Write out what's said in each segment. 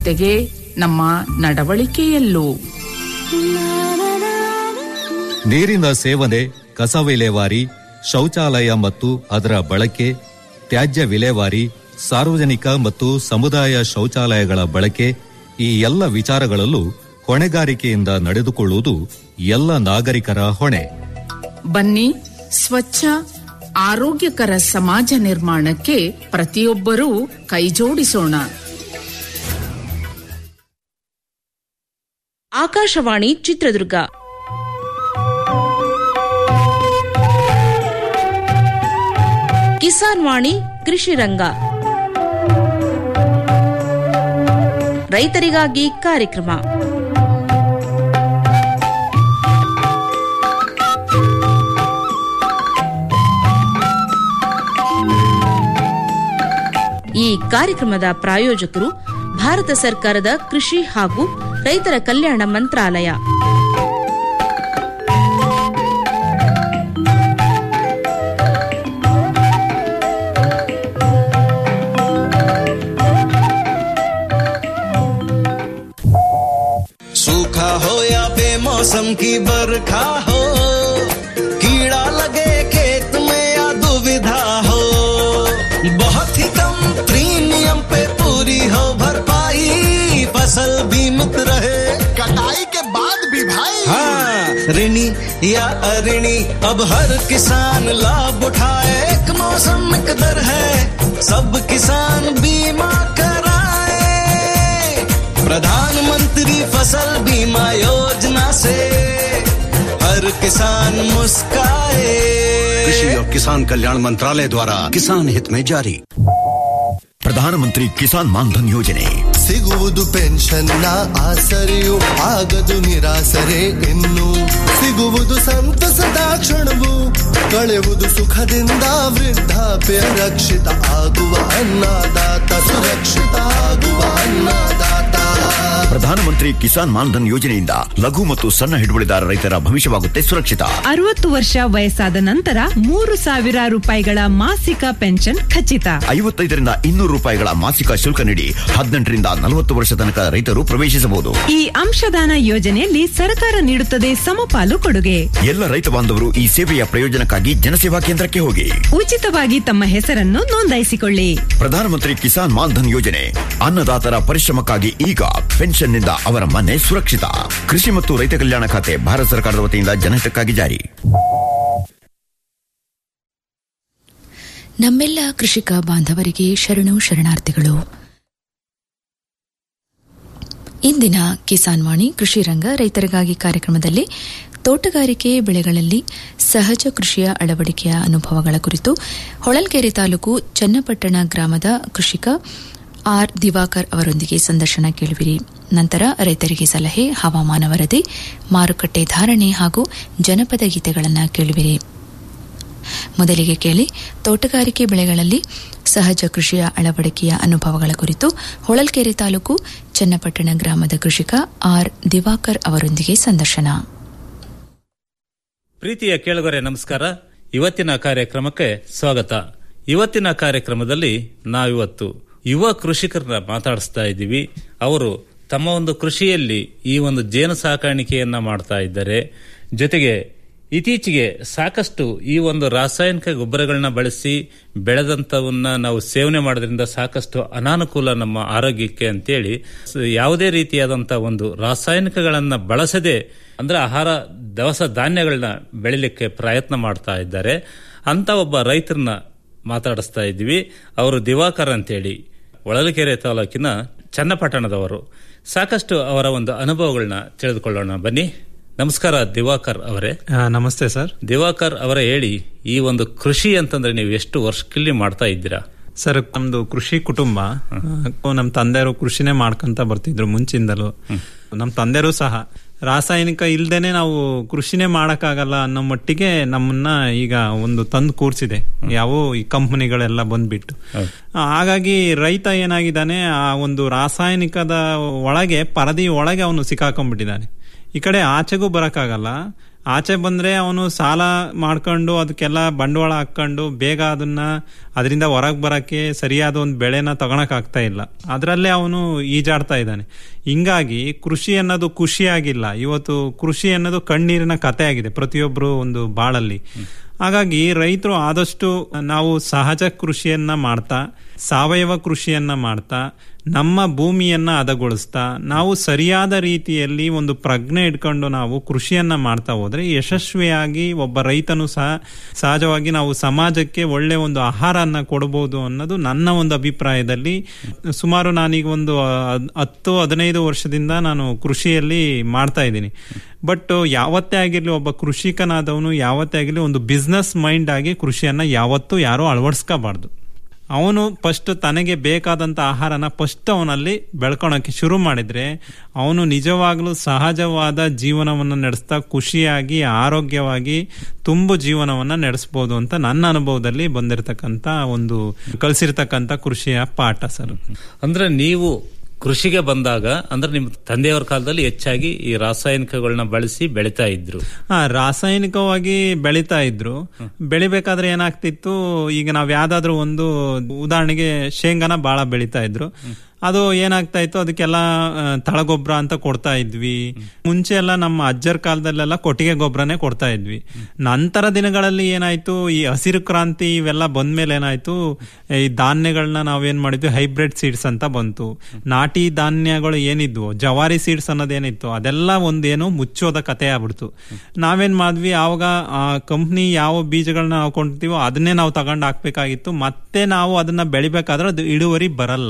ಜೊತೆಗೆ ನಮ್ಮ ನಡವಳಿಕೆಯಲ್ಲೂ ನೀರಿನ ಸೇವನೆ ಕಸ ವಿಲೇವಾರಿ ಶೌಚಾಲಯ ಮತ್ತು ಅದರ ಬಳಕೆ ತ್ಯಾಜ್ಯ ವಿಲೇವಾರಿ ಸಾರ್ವಜನಿಕ ಮತ್ತು ಸಮುದಾಯ ಶೌಚಾಲಯಗಳ ಬಳಕೆ ಈ ಎಲ್ಲ ವಿಚಾರಗಳಲ್ಲೂ ಹೊಣೆಗಾರಿಕೆಯಿಂದ ನಡೆದುಕೊಳ್ಳುವುದು ಎಲ್ಲ ನಾಗರಿಕರ ಹೊಣೆ ಬನ್ನಿ ಸ್ವಚ್ಛ ಆರೋಗ್ಯಕರ ಸಮಾಜ ನಿರ್ಮಾಣಕ್ಕೆ ಪ್ರತಿಯೊಬ್ಬರೂ ಕೈಜೋಡಿಸೋಣ ಆಕಾಶವಾಣಿ ಚಿತ್ರದುರ್ಗ ಕಿಸಾನ್ ವಾಣಿ ಕೃಷಿ ರಂಗ ರೈತರಿಗಾಗಿ ಕಾರ್ಯಕ್ರಮ ಈ ಕಾರ್ಯಕ್ರಮದ ಪ್ರಾಯೋಜಕರು ಭಾರತ ಸರ್ಕಾರದ ಕೃಷಿ ಹಾಗೂ ರೈತರ ಕಲ್ಯಾಣ ಮಂತ್ರಾಲಯ सूखा हो या बेमौसम की बरखा हो कीड़ा लगे खेत में या दुविधा हो बहुत ही कम प्रीमियम पे पूरी हो भरपाई फसल बीमित रहे कटाई के बाद भी भाई हाँ ऋणी या अऋणी अब हर किसान लाभ उठाए एक मौसम एक दर है सब किसान बीमा कराए प्रधानमंत्री फसल बीमा योजना से हर किसान मुस्काए कृषि और किसान कल्याण मंत्रालय द्वारा किसान हित में जारी ಪ್ರಧಾನಮಂತ್ರಿ ಕಿಸಾನ್ ಮಾನ್ಧನ್ ಯೋಜನೆ ಸಿಗುವುದು ಪೆನ್ಷನ್ನ ಆಸರೆಯು ಆಗದು ನಿರಾಸರೆ ಇನ್ನು ಸಿಗುವುದು ಸಂತಸದ ಕ್ಷಣವು ಕಳೆಯುವುದು ಸುಖದಿಂದ ವೃದ್ಧಾಪ್ಯ ರಕ್ಷಿತ ಆಗುವ ಅನ್ನದಾತ ಸುರಕ್ಷಿತ ಆಗುವ ಅನ್ನದಾತ ಪ್ರಧಾನಮಂತ್ರಿ ಕಿಸಾನ್ ಮಾನ್ಧನ್ ಯೋಜನೆಯಿಂದ ಲಘು ಮತ್ತು ಸಣ್ಣ ಹಿಡುವಳಿದಾರ ರೈತರ ಭವಿಷ್ಯವಾಗುತ್ತೆ ಸುರಕ್ಷಿತ ಅರವತ್ತು ವರ್ಷ ವಯಸ್ಸಾದ ನಂತರ ಮೂರು ಸಾವಿರ ರೂಪಾಯಿಗಳ ಮಾಸಿಕ ಪೆನ್ಷನ್ ಖಚಿತ ಐವತ್ತೈದರಿಂದ ಇನ್ನೂರು ರೂಪಾಯಿಗಳ ಮಾಸಿಕ ಶುಲ್ಕ ನೀಡಿ ಹದಿನೆಂಟರಿಂದ ನಲವತ್ತು ವರ್ಷ ತನಕ ರೈತರು ಪ್ರವೇಶಿಸಬಹುದು ಈ ಅಂಶದಾನ ಯೋಜನೆಯಲ್ಲಿ ಸರ್ಕಾರ ನೀಡುತ್ತದೆ ಸಮಪಾಲು ಕೊಡುಗೆ ಎಲ್ಲ ರೈತ ಬಾಂಧವರು ಈ ಸೇವೆಯ ಪ್ರಯೋಜನಕ್ಕಾಗಿ ಜನಸೇವಾ ಕೇಂದ್ರಕ್ಕೆ ಹೋಗಿ ಉಚಿತವಾಗಿ ತಮ್ಮ ಹೆಸರನ್ನು ನೋಂದಾಯಿಸಿಕೊಳ್ಳಿ ಪ್ರಧಾನಮಂತ್ರಿ ಕಿಸಾನ್ ಮಾನ್ಧನ್ ಯೋಜನೆ ಅನ್ನದಾತರ ಪರಿಶ್ರಮಕ್ಕಾಗಿ ಈಗ ಪೆನ್ಷನ್ನಿಂದ ಅವರ ಮನೆ ಸುರಕ್ಷಿತ ಕೃಷಿ ಮತ್ತು ರೈತ ಕಲ್ಯಾಣ ಖಾತೆ ಭಾರತ ಸರ್ಕಾರದ ವತಿಯಿಂದ ಜನಹಿತಕ್ಕಾಗಿ ಜಾರಿ ನಮ್ಮೆಲ್ಲ ಕೃಷಿಕ ಬಾಂಧವರಿಗೆ ಶರಣು ಶರಣಾರ್ಥಿಗಳು ಇಂದಿನ ಕಿಸಾನ್ ವಾಣಿ ಕೃಷಿ ರಂಗ ರೈತರಿಗಾಗಿ ಕಾರ್ಯಕ್ರಮದಲ್ಲಿ ತೋಟಗಾರಿಕೆ ಬೆಳೆಗಳಲ್ಲಿ ಸಹಜ ಕೃಷಿಯ ಅಳವಡಿಕೆಯ ಅನುಭವಗಳ ಕುರಿತು ಹೊಳಲ್ಕೆರೆ ತಾಲೂಕು ಚನ್ನಪಟ್ಟಣ ಗ್ರಾಮದ ಕೃಷಿಕ ಆರ್ ದಿವಾಕರ್ ಅವರೊಂದಿಗೆ ಸಂದರ್ಶನ ಕೇಳುವಿರಿ ನಂತರ ರೈತರಿಗೆ ಸಲಹೆ ಹವಾಮಾನ ವರದಿ ಮಾರುಕಟ್ಟೆ ಧಾರಣೆ ಹಾಗೂ ಜನಪದ ಗೀತೆಗಳನ್ನು ಕೇಳುವಿರಿ ಮೊದಲಿಗೆ ಕೇಳಿ ತೋಟಗಾರಿಕೆ ಬೆಳೆಗಳಲ್ಲಿ ಸಹಜ ಕೃಷಿಯ ಅಳವಡಿಕೆಯ ಅನುಭವಗಳ ಕುರಿತು ಹೊಳಲ್ಕೆರೆ ತಾಲೂಕು ಚನ್ನಪಟ್ಟಣ ಗ್ರಾಮದ ಕೃಷಿಕ ಆರ್ ದಿವಾಕರ್ ಅವರೊಂದಿಗೆ ಸಂದರ್ಶನ ಪ್ರೀತಿಯ ಕೇಳುಗರೆ ನಮಸ್ಕಾರ ಇವತ್ತಿನ ಕಾರ್ಯಕ್ರಮಕ್ಕೆ ಸ್ವಾಗತ ಇವತ್ತಿನ ಕಾರ್ಯಕ್ರಮದಲ್ಲಿ ನಾವಿವತ್ತು ಯುವ ಕೃಷಿಕರನ್ನ ಮಾತಾಡಿಸ್ತಾ ಇದ್ದೀವಿ ಅವರು ತಮ್ಮ ಒಂದು ಕೃಷಿಯಲ್ಲಿ ಈ ಒಂದು ಜೇನು ಸಾಕಾಣಿಕೆಯನ್ನ ಮಾಡ್ತಾ ಇದ್ದಾರೆ ಜೊತೆಗೆ ಇತ್ತೀಚೆಗೆ ಸಾಕಷ್ಟು ಈ ಒಂದು ರಾಸಾಯನಿಕ ಗೊಬ್ಬರಗಳನ್ನ ಬಳಸಿ ಬೆಳೆದಂಥವನ್ನ ನಾವು ಸೇವನೆ ಮಾಡೋದ್ರಿಂದ ಸಾಕಷ್ಟು ಅನಾನುಕೂಲ ನಮ್ಮ ಆರೋಗ್ಯಕ್ಕೆ ಅಂತೇಳಿ ಸ- ಯಾವುದೇ ರೀತಿಯಾದಂಥ ಒಂದು ರಾಸಾಯನಿಕಗಳನ್ನ ಬಳಸದೆ ಅಂದ್ರೆ ಆಹಾರ ದವಸ ಧಾನ್ಯಗಳನ್ನ ಬೆಳಿಲಿಕ್ಕೆ ಪ್ರಯತ್ನ ಮಾಡ್ತಾ ಇದ್ದಾರೆ ಅಂತ ಒಬ್ಬ ರೈತರನ್ನ ಮಾತಾಡಿಸ್ತಾ ಇದ್ವಿ ಅವರು ದಿವಾಕರ್ ಅಂತೇಳಿ ಹೊಳಲ್ಕೆರೆ ತಾಲೂಕಿನ ಚನ್ನಪಟ್ಟಣದವರು ಸಾಕಷ್ಟು ಅವರ ಒಂದು ಅನುಭವಗಳನ್ನ ತಿಳಿದುಕೊಳ್ಳೋಣ ಬನ್ನಿ ನಮಸ್ಕಾರ ದಿವಾಕರ್ ಅವರೇ ನಮಸ್ತೆ ಸರ್ ದಿವಾಕರ್ ಅವರೇ ಹೇಳಿ ಈ ಒಂದು ಕೃಷಿ ಅಂತಂದ್ರೆ ನೀವು ಎಷ್ಟು ವರ್ಷದಲ್ಲಿ ಮಾಡ್ತಾ ಇದ್ದೀರಾ ಸರ್ ನಮ್ದು ಕೃಷಿ ಕುಟುಂಬ ನಮ್ಮ ತಂದೆಯವರು ಕೃಷಿನೇ ಮಾಡ್ಕೊಂತ ಬರ್ತಿದ್ರು ಮುಂಚಿಂದಲೂ ನಮ್ಮ ತಂದೆಯರು ಸಹ ರಾಸಾಯನಿಕ ಇಲ್ದೇನೆ ನಾವು ಕೃಷಿನೇ ಮಾಡಕ್ಕಾಗಲ್ಲ ಅನ್ನೋ ಮಟ್ಟಿಗೆ ನಮ್ಮನ್ನ ಈಗ ಒಂದು ತಂದು ಕೂರ್ಸಿದೆ ಯಾವ ಈ ಕಂಪನಿಗಳೆಲ್ಲ ಬಂದ್ಬಿಟ್ಟು ಹಾಗಾಗಿ ರೈತ ಏನಾಗಿದ್ದಾನೆ ಆ ಒಂದು ರಾಸಾಯನಿಕದ ಒಳಗೆ ಪರದಿ ಒಳಗೆ ಅವನು ಸಿಕ್ಕಾಕೊಂಡ್ಬಿಟ್ಟಿದ್ದಾನೆ ಈ ಕಡೆ ಆಚೆಗೂ ಬರಕ್ಕಾಗಲ್ಲ ಆಚೆ ಬಂದ್ರೆ ಅವನು ಸಾಲ ಮಾಡ್ಕೊಂಡು ಅದಕ್ಕೆಲ್ಲ ಬಂಡವಾಳ ಹಾಕೊಂಡು ಬೇಗ ಅದನ್ನ ಅದರಿಂದ ಹೊರಗೆ ಬರಕ್ಕೆ ಸರಿಯಾದ ಒಂದು ಬೆಳೆನ ತಗೊಳಕ್ ಆಗ್ತಾ ಇಲ್ಲ ಅದರಲ್ಲೇ ಅವನು ಈಜಾಡ್ತಾ ಇದ್ದಾನೆ ಹಿಂಗಾಗಿ ಕೃಷಿ ಅನ್ನೋದು ಖುಷಿಯಾಗಿಲ್ಲ ಇವತ್ತು ಕೃಷಿ ಅನ್ನೋದು ಕಣ್ಣೀರಿನ ಕತೆ ಆಗಿದೆ ಪ್ರತಿಯೊಬ್ಬರು ಒಂದು ಬಾಳಲ್ಲಿ ಹಾಗಾಗಿ ರೈತರು ಆದಷ್ಟು ನಾವು ಸಹಜ ಕೃಷಿಯನ್ನ ಮಾಡ್ತಾ ಸಾವಯವ ಕೃಷಿಯನ್ನ ಮಾಡ್ತಾ ನಮ್ಮ ಭೂಮಿಯನ್ನ ಹದಗೊಳಿಸ್ತಾ ನಾವು ಸರಿಯಾದ ರೀತಿಯಲ್ಲಿ ಒಂದು ಪ್ರಜ್ಞೆ ಇಟ್ಕೊಂಡು ನಾವು ಕೃಷಿಯನ್ನ ಮಾಡ್ತಾ ಹೋದ್ರೆ ಯಶಸ್ವಿಯಾಗಿ ಒಬ್ಬ ರೈತನು ಸಹ ಸಹಜವಾಗಿ ನಾವು ಸಮಾಜಕ್ಕೆ ಒಳ್ಳೆ ಒಂದು ಆಹಾರನ ಕೊಡಬಹುದು ಅನ್ನೋದು ನನ್ನ ಒಂದು ಅಭಿಪ್ರಾಯದಲ್ಲಿ ಸುಮಾರು ನಾನೀಗ ಒಂದು ಹದ್- ಹತ್ತು ಹದಿನೈದು ವರ್ಷದಿಂದ ನಾನು ಕೃಷಿಯಲ್ಲಿ ಮಾಡ್ತಾ ಇದ್ದೀನಿ ಬಟ್ ಯಾವತ್ತೇ ಆಗಿರ್ಲಿ ಒಬ್ಬ ಕೃಷಿಕನಾದವನು ಯಾವತ್ತೇ ಆಗಿರ್ಲಿ ಒಂದು ಬಿಸ್ನೆಸ್ ಮೈಂಡ್ ಆಗಿ ಕೃಷಿಯನ್ನ ಯಾವತ್ತೂ ಯಾರು ಅಳವಡಿಸ್ಕೋಬಾರ್ದು ಅವನು ಫಸ್ಟ್ ತನಗೆ ಬೇಕಾದಂತ ಆಹಾರನ ಫಸ್ಟ್ ಅವನಲ್ಲಿ ಬೆಳ್ಕೊಳಕ್ಕೆ ಶುರು ಮಾಡಿದ್ರೆ ಅವನು ನಿಜವಾಗ್ಲೂ ಸಹಜವಾದ ಜೀವನವನ್ನು ನಡೆಸ್ತಾ ಖುಷಿಯಾಗಿ ಆರೋಗ್ಯವಾಗಿ ತುಂಬು ಜೀವನವನ್ನ ನಡೆಸಬಹುದು ಅಂತ ನನ್ನ ಅನುಭವದಲ್ಲಿ ಬಂದಿರತಕ್ಕಂತ ಒಂದು ಕಲಿಸಿರ್ತಕ್ಕಂತ ಕೃಷಿಯ ಪಾಠ ಸರ್ ಅಂದ್ರೆ ನೀವು ಕೃಷಿಗೆ ಬಂದಾಗ ಅಂದ್ರೆ ನಿಮ್ಮ ತಂದೆಯವರ ಕಾಲದಲ್ಲಿ ಹೆಚ್ಚಾಗಿ ಈ ರಾಸಾಯನಿಕಗಳನ್ನ ಬಳಸಿ ಬೆಳಿತಾ ಇದ್ರು ಹಾ ರಾಸಾಯನಿಕವಾಗಿ ಬೆಳಿತಾ ಇದ್ರು ಬೆಳಿಬೇಕಾದ್ರೆ ಏನಾಗ್ತಿತ್ತು ಈಗ ನಾವ್ ಯಾವ್ದಾದ್ರು ಒಂದು ಉದಾಹರಣೆಗೆ ಶೇಂಗಾನ ಬಾಳ ಬೆಳಿತಾ ಇದ್ರು ಅದು ಏನಾಗ್ತಾ ಇತ್ತು ಅದಕ್ಕೆಲ್ಲ ಆ, ತಳಗೊಬ್ಬರ ಅಂತ ಕೊಡ್ತಾ ಇದ್ವಿ ಮುಂಚೆ ಎಲ್ಲ ನಮ್ಮ ಅಜ್ಜರ ಕಾಲದಲ್ಲೆಲ್ಲ ಕೊಟ್ಟಿಗೆ ಗೊಬ್ಬರನೇ ಕೊಡ್ತಾ ಇದ್ವಿ ನಂತರ ದಿನಗಳಲ್ಲಿ ಏನಾಯ್ತು ಈ ಹಸಿರು ಕ್ರಾಂತಿ ಇವೆಲ್ಲ ಬಂದ್ಮೇಲೆ ಏನಾಯ್ತು ಈ ಧಾನ್ಯಗಳನ್ನ ನಾವೇನ್ ಮಾಡಿದ್ವಿ ಹೈಬ್ರಿಡ್ ಸೀಡ್ಸ್ ಅಂತ ಬಂತು ನಾಟಿ ಧಾನ್ಯಗಳು ಏನಿದ್ವು ಜವಾರಿ ಸೀಡ್ಸ್ ಅನ್ನೋದೇನಿತ್ತು ಅದೆಲ್ಲ ಒಂದೇನು ಮುಚ್ಚೋದ ಕತೆ ಆಗ್ಬಿಡ್ತು ನಾವೇನ್ ಮಾಡಿದ್ವಿ ಆವಾಗ ಆ ಕಂಪ್ನಿ ಯಾವ ಬೀಜಗಳನ್ನ ನಾವು ಕೊಂಡ್ತೀವೋ ಅದನ್ನೇ ನಾವು ತಗೊಂಡ್ ಹಾಕ್ಬೇಕಾಗಿತ್ತು ಮತ್ತೆ ನಾವು ಅದನ್ನ ಬೆಳಿಬೇಕಾದ್ರೆ ಅದು ಇಳುವರಿ ಬರಲ್ಲ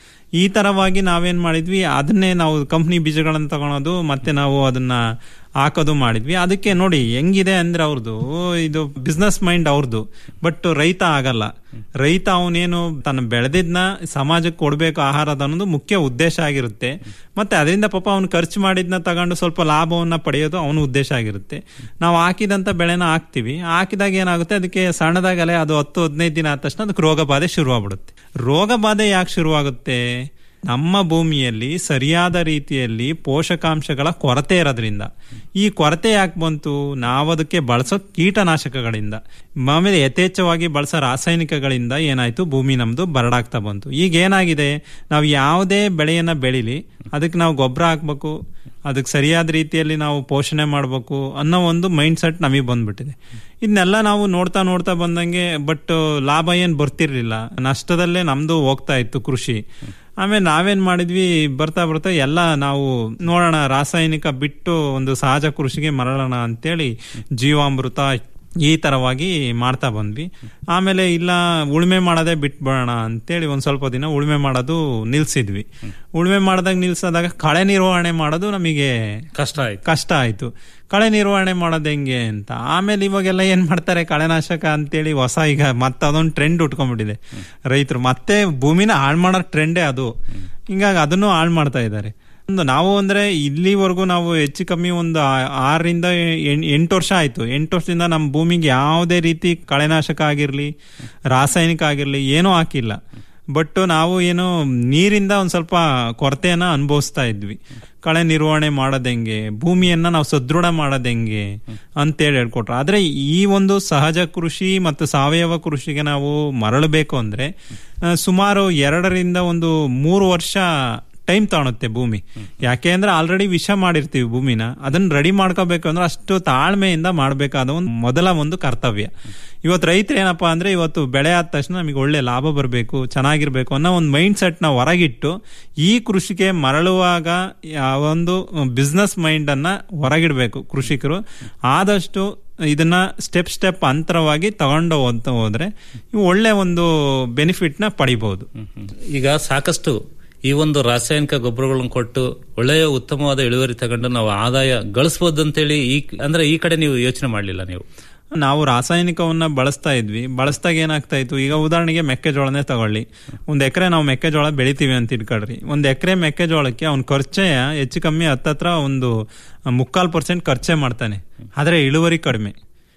ಈ ತರವಾಗಿ ನಾವೇನ್ ಮಾಡಿದ್ವಿ ಅದನ್ನೇ ನಾವು ಕಂಪ್ನಿ ಬೀಜಗಳನ್ನ ತಗೊಳೋದು ಮತ್ತೆ ನಾವು ಅದನ್ನ ಹಾಕೋದು ಮಾಡಿದ್ವಿ ಅದಕ್ಕೆ ನೋಡಿ ಹೆಂಗಿದೆ ಅಂದ್ರೆ ಅವ್ರದ್ದು ಇದು ಬಿಸ್ನೆಸ್ ಮೈಂಡ್ ಅವ್ರದ್ದು ಬಟ್ ರೈತ ಆಗಲ್ಲ ರೈತ ಅವನೇನು ತನ್ನ ಬೆಳೆದಿದ್ನ ಸಮಾಜಕ್ಕೆ ಕೊಡ್ಬೇಕು ಆಹಾರದ ಅನ್ನೋದು ಮುಖ್ಯ ಉದ್ದೇಶ ಆಗಿರುತ್ತೆ ಮತ್ತೆ ಅದರಿಂದ ಪಾಪ ಅವ್ನು ಖರ್ಚು ಮಾಡಿದ್ನ ತಗೊಂಡು ಸ್ವಲ್ಪ ಲಾಭವನ್ನ ಪಡೆಯೋದು ಅವನ ಉದ್ದೇಶ ಆಗಿರುತ್ತೆ ನಾವು ಹಾಕಿದಂತ ಬೆಳೆನ ಹಾಕ್ತಿವಿ ಹಾಕಿದಾಗ ಏನಾಗುತ್ತೆ ಅದಕ್ಕೆ ಸಣ್ಣದಾಗಲೇ ಅದು ಹತ್ತು ಹದಿನೈದು ದಿನ ಆದ ತಕ್ಷಣ ಅದಕ್ಕೆ ರೋಗ ಬಾಧೆ ಶುರುವಾಗ್ಬಿಡುತ್ತೆ ರೋಗ ಬಾಧೆ ಯಾಕೆ ಶುರುವಾಗುತ್ತೆ ನಮ್ಮ ಭೂಮಿಯಲ್ಲಿ ಸರಿಯಾದ ರೀತಿಯಲ್ಲಿ ಪೋಷಕಾಂಶಗಳ ಕೊರತೆ ಇರೋದ್ರಿಂದ ಈ ಕೊರತೆ ಯಾಕೆ ಬಂತು ನಾವು ಅದಕ್ಕೆ ಬಳಸೋ ಕೀಟನಾಶಕಗಳಿಂದ ಆಮೇಲೆ ಯಥೇಚ್ಛವಾಗಿ ಬಳಸೋ ರಾಸಾಯನಿಕಗಳಿಂದ ಏನಾಯ್ತು ಭೂಮಿ ನಮ್ದು ಬರಡಾಗ್ತಾ ಬಂತು ಈಗ ಏನಾಗಿದೆ ನಾವು ಯಾವುದೇ ಬೆಳೆಯನ್ನ ಬೆಳಿಲಿ ಅದಕ್ಕೆ ನಾವು ಗೊಬ್ಬರ ಹಾಕ್ಬೇಕು ಅದಕ್ಕೆ ಸರಿಯಾದ ರೀತಿಯಲ್ಲಿ ನಾವು ಪೋಷಣೆ ಮಾಡಬೇಕು ಅನ್ನೋ ಒಂದು ಮೈಂಡ್ ಸೆಟ್ ನಮಗೆ ಬಂದ್ಬಿಟ್ಟಿದೆ ಇದನ್ನೆಲ್ಲ ನಾವು ನೋಡ್ತಾ ನೋಡ್ತಾ ಬಂದಂಗೆ ಬಟ್ ಲಾಭ ಏನ್ ಬರ್ತಿರ್ಲಿಲ್ಲ ನಷ್ಟದಲ್ಲೇ ನಮ್ದು ಹೋಗ್ತಾ ಇತ್ತು ಕೃಷಿ ಆಮೇಲೆ ನಾವೇನ್ ಮಾಡಿದ್ವಿ ಬರ್ತಾ ಬರ್ತಾ ಎಲ್ಲ ನಾವು ನೋಡೋಣ ರಾಸಾಯನಿಕ ಬಿಟ್ಟು ಒಂದು ಸಹಜ ಕೃಷಿಗೆ ಮರಳೋಣ ಅಂತೇಳಿ ಜೀವಾಮೃತ ಈ ತರವಾಗಿ ಮಾಡ್ತಾ ಬಂದ್ವಿ ಆಮೇಲೆ ಇಲ್ಲ ಉಳುಮೆ ಮಾಡೋದೇ ಬಿಟ್ಬಿಡೋಣ ಅಂತೇಳಿ ಒಂದ್ ಸ್ವಲ್ಪ ದಿನ ಉಳುಮೆ ಮಾಡೋದು ನಿಲ್ಸಿದ್ವಿ ಉಳುಮೆ ಮಾಡಿದಾಗ ನಿಲ್ಸದಾಗ ಕಳೆ ನಿರ್ವಹಣೆ ಮಾಡೋದು ನಮಗೆ ಕಷ್ಟ ಆಯ್ತು ಕಷ್ಟ ಆಯ್ತು ಕಳೆ ನಿರ್ವಹಣೆ ಮಾಡೋದು ಹೆಂಗೆ ಅಂತ ಆಮೇಲೆ ಇವಾಗೆಲ್ಲ ಏನ್ ಮಾಡ್ತಾರೆ ಕಳೆನಾಶಕ ಅಂತೇಳಿ ಹೊಸ ಈಗ ಮತ್ತೆ ಅದೊಂದು ಟ್ರೆಂಡ್ ಉಟ್ಕೊಂಡ್ಬಿಟ್ಟಿದೆ ರೈತರು ಮತ್ತೆ ಭೂಮಿನ ಹಾಳು ಮಾಡೋ ಟ್ರೆಂಡೇ ಅದು ಹಿಂಗಾಗಿ ಅದನ್ನು ಹಾಳು ಮಾಡ್ತಾ ಇದ್ದಾರೆ ಒಂದು ನಾವು ಅಂದ್ರೆ ಇಲ್ಲಿವರೆಗೂ ನಾವು ಹೆಚ್ಚು ಕಮ್ಮಿ ಒಂದು ಆ- ಆರರಿಂದ ಎಂ- ಎಂಟು ವರ್ಷ ಆಯ್ತು ಎಂಟು ವರ್ಷದಿಂದ ನಮ್ಮ ಭೂಮಿಗೆ ಯಾವುದೇ ರೀತಿ ಕಳೆನಾಶಕ ಆಗಿರ್ಲಿ ರಾಸಾಯನಿಕ ಆಗಿರ್ಲಿ ಏನೂ ಹಾಕಿಲ್ಲ ಬಟ್ ನಾವು ಏನು ನೀರಿಂದ ಒಂದ್ ಸ್ವಲ್ಪ ಕೊರತೆಯನ್ನ ಅನುಭವಿಸ್ತಾ ಇದ್ವಿ ಕಳೆ ನಿರ್ವಹಣೆ ಮಾಡೋದ್ ಹೆಂಗೆ ಭೂಮಿಯನ್ನ ನಾವು ಸದೃಢ ಮಾಡೋದ್ ಹೆಂಗೆ ಅಂತೇಳಿ ಹೇಳ್ಕೊಟ್ರು ಆದ್ರೆ ಈ ಒಂದು ಸಹಜ ಕೃಷಿ ಮತ್ತು ಸಾವಯವ ಕೃಷಿಗೆ ನಾವು ಮರಳಬೇಕು ಅಂದ್ರೆ ಆ, ಸುಮಾರು ಎರಡರಿಂದ ಒಂದು ಮೂರು ವರ್ಷ ಟೈಮ್ ತಗೊಳುತ್ತೆ ಭೂಮಿ ಯಾಕೆ ಅಂದ್ರೆ ಆಲ್ರೆಡಿ ವಿಷ ಮಾಡಿರ್ತೀವಿ ಭೂಮಿನ ಅದನ್ನ ರೆಡಿ ಮಾಡ್ಕೋಬೇಕು ಅಂದ್ರೆ ಅಷ್ಟು ತಾಳ್ಮೆಯಿಂದ ಮಾಡಬೇಕಾದ ಒಂದು ಮೊದಲ ಒಂದು ಕರ್ತವ್ಯ ಇವತ್ತು ರೈತರು ಏನಪ್ಪಾ ಅಂದ್ರೆ ಇವತ್ತು ಬೆಳೆ ಆದ ತಕ್ಷಣ ನಮಗೆ ಒಳ್ಳೆ ಲಾಭ ಬರಬೇಕು ಚೆನ್ನಾಗಿರ್ಬೇಕು ಅನ್ನೋ ಒಂದು ಮೈಂಡ್ ಸೆಟ್ ನ ಹೊರಗಿಟ್ಟು ಈ ಕೃಷಿಗೆ ಮರಳುವಾಗ ಒಂದು ಬಿಸ್ನೆಸ್ ಮೈಂಡ್ ಅನ್ನ ಹೊರಗಿಡ್ಬೇಕು ಕೃಷಿಕರು ಆದಷ್ಟು ಇದನ್ನ ಸ್ಟೆಪ್ ಸ್ಟೆಪ್ ಅಂತರವಾಗಿ ತಗೊಂಡು ಹೋಗ್ತಾ ಹೋದ್ರೆ ಇವು ಒಳ್ಳೆ ಒಂದು ಬೆನಿಫಿಟ್ ನ ಪಡಿಬಹುದು ಈಗ ಸಾಕಷ್ಟು ಈ ಒಂದು ರಾಸಾಯನಿಕ ಗೊಬ್ಬರಗಳನ್ನು ಕೊಟ್ಟು ಒಳ್ಳೆಯ ಉತ್ತಮವಾದ ಇಳುವರಿ ತಗೊಂಡು ನಾವು ಆದಾಯ ಗಳಿಸಬಹುದು ಅಂತೇಳಿ ಈ ಅಂದ್ರೆ ಈ ಕಡೆ ನೀವು ಯೋಚನೆ ಮಾಡಲಿಲ್ಲ ನೀವು ನಾವು ರಾಸಾಯನಿಕವನ್ನ ಬಳಸ್ತಾ ಇದ್ವಿ ಬಳಸ್ದಾಗ ಏನಾಗ್ತಾ ಇತ್ತು ಈಗ ಉದಾಹರಣೆಗೆ ಮೆಕ್ಕೆಜೋಳನೇ ತಗೊಳ್ಳಿ ಒಂದ್ ಎಕರೆ ನಾವು ಮೆಕ್ಕೆಜೋಳ ಬೆಳಿತೀವಿ ಅಂತ ಇಟ್ಕೊಳ್ರಿ ಒಂದ್ ಎಕರೆ ಮೆಕ್ಕೆಜೋಳಕ್ಕೆ ಅವ್ನ ಖರ್ಚೆ ಹೆಚ್ಚು ಕಮ್ಮಿ ಹತ್ತತ್ರ ಒಂದು ಮುಕ್ಕಾಲ್ ಪರ್ಸೆಂಟ್ ಖರ್ಚೆ ಮಾಡ್ತಾನೆ ಆದ್ರೆ ಇಳುವರಿ ಕಡಿಮೆ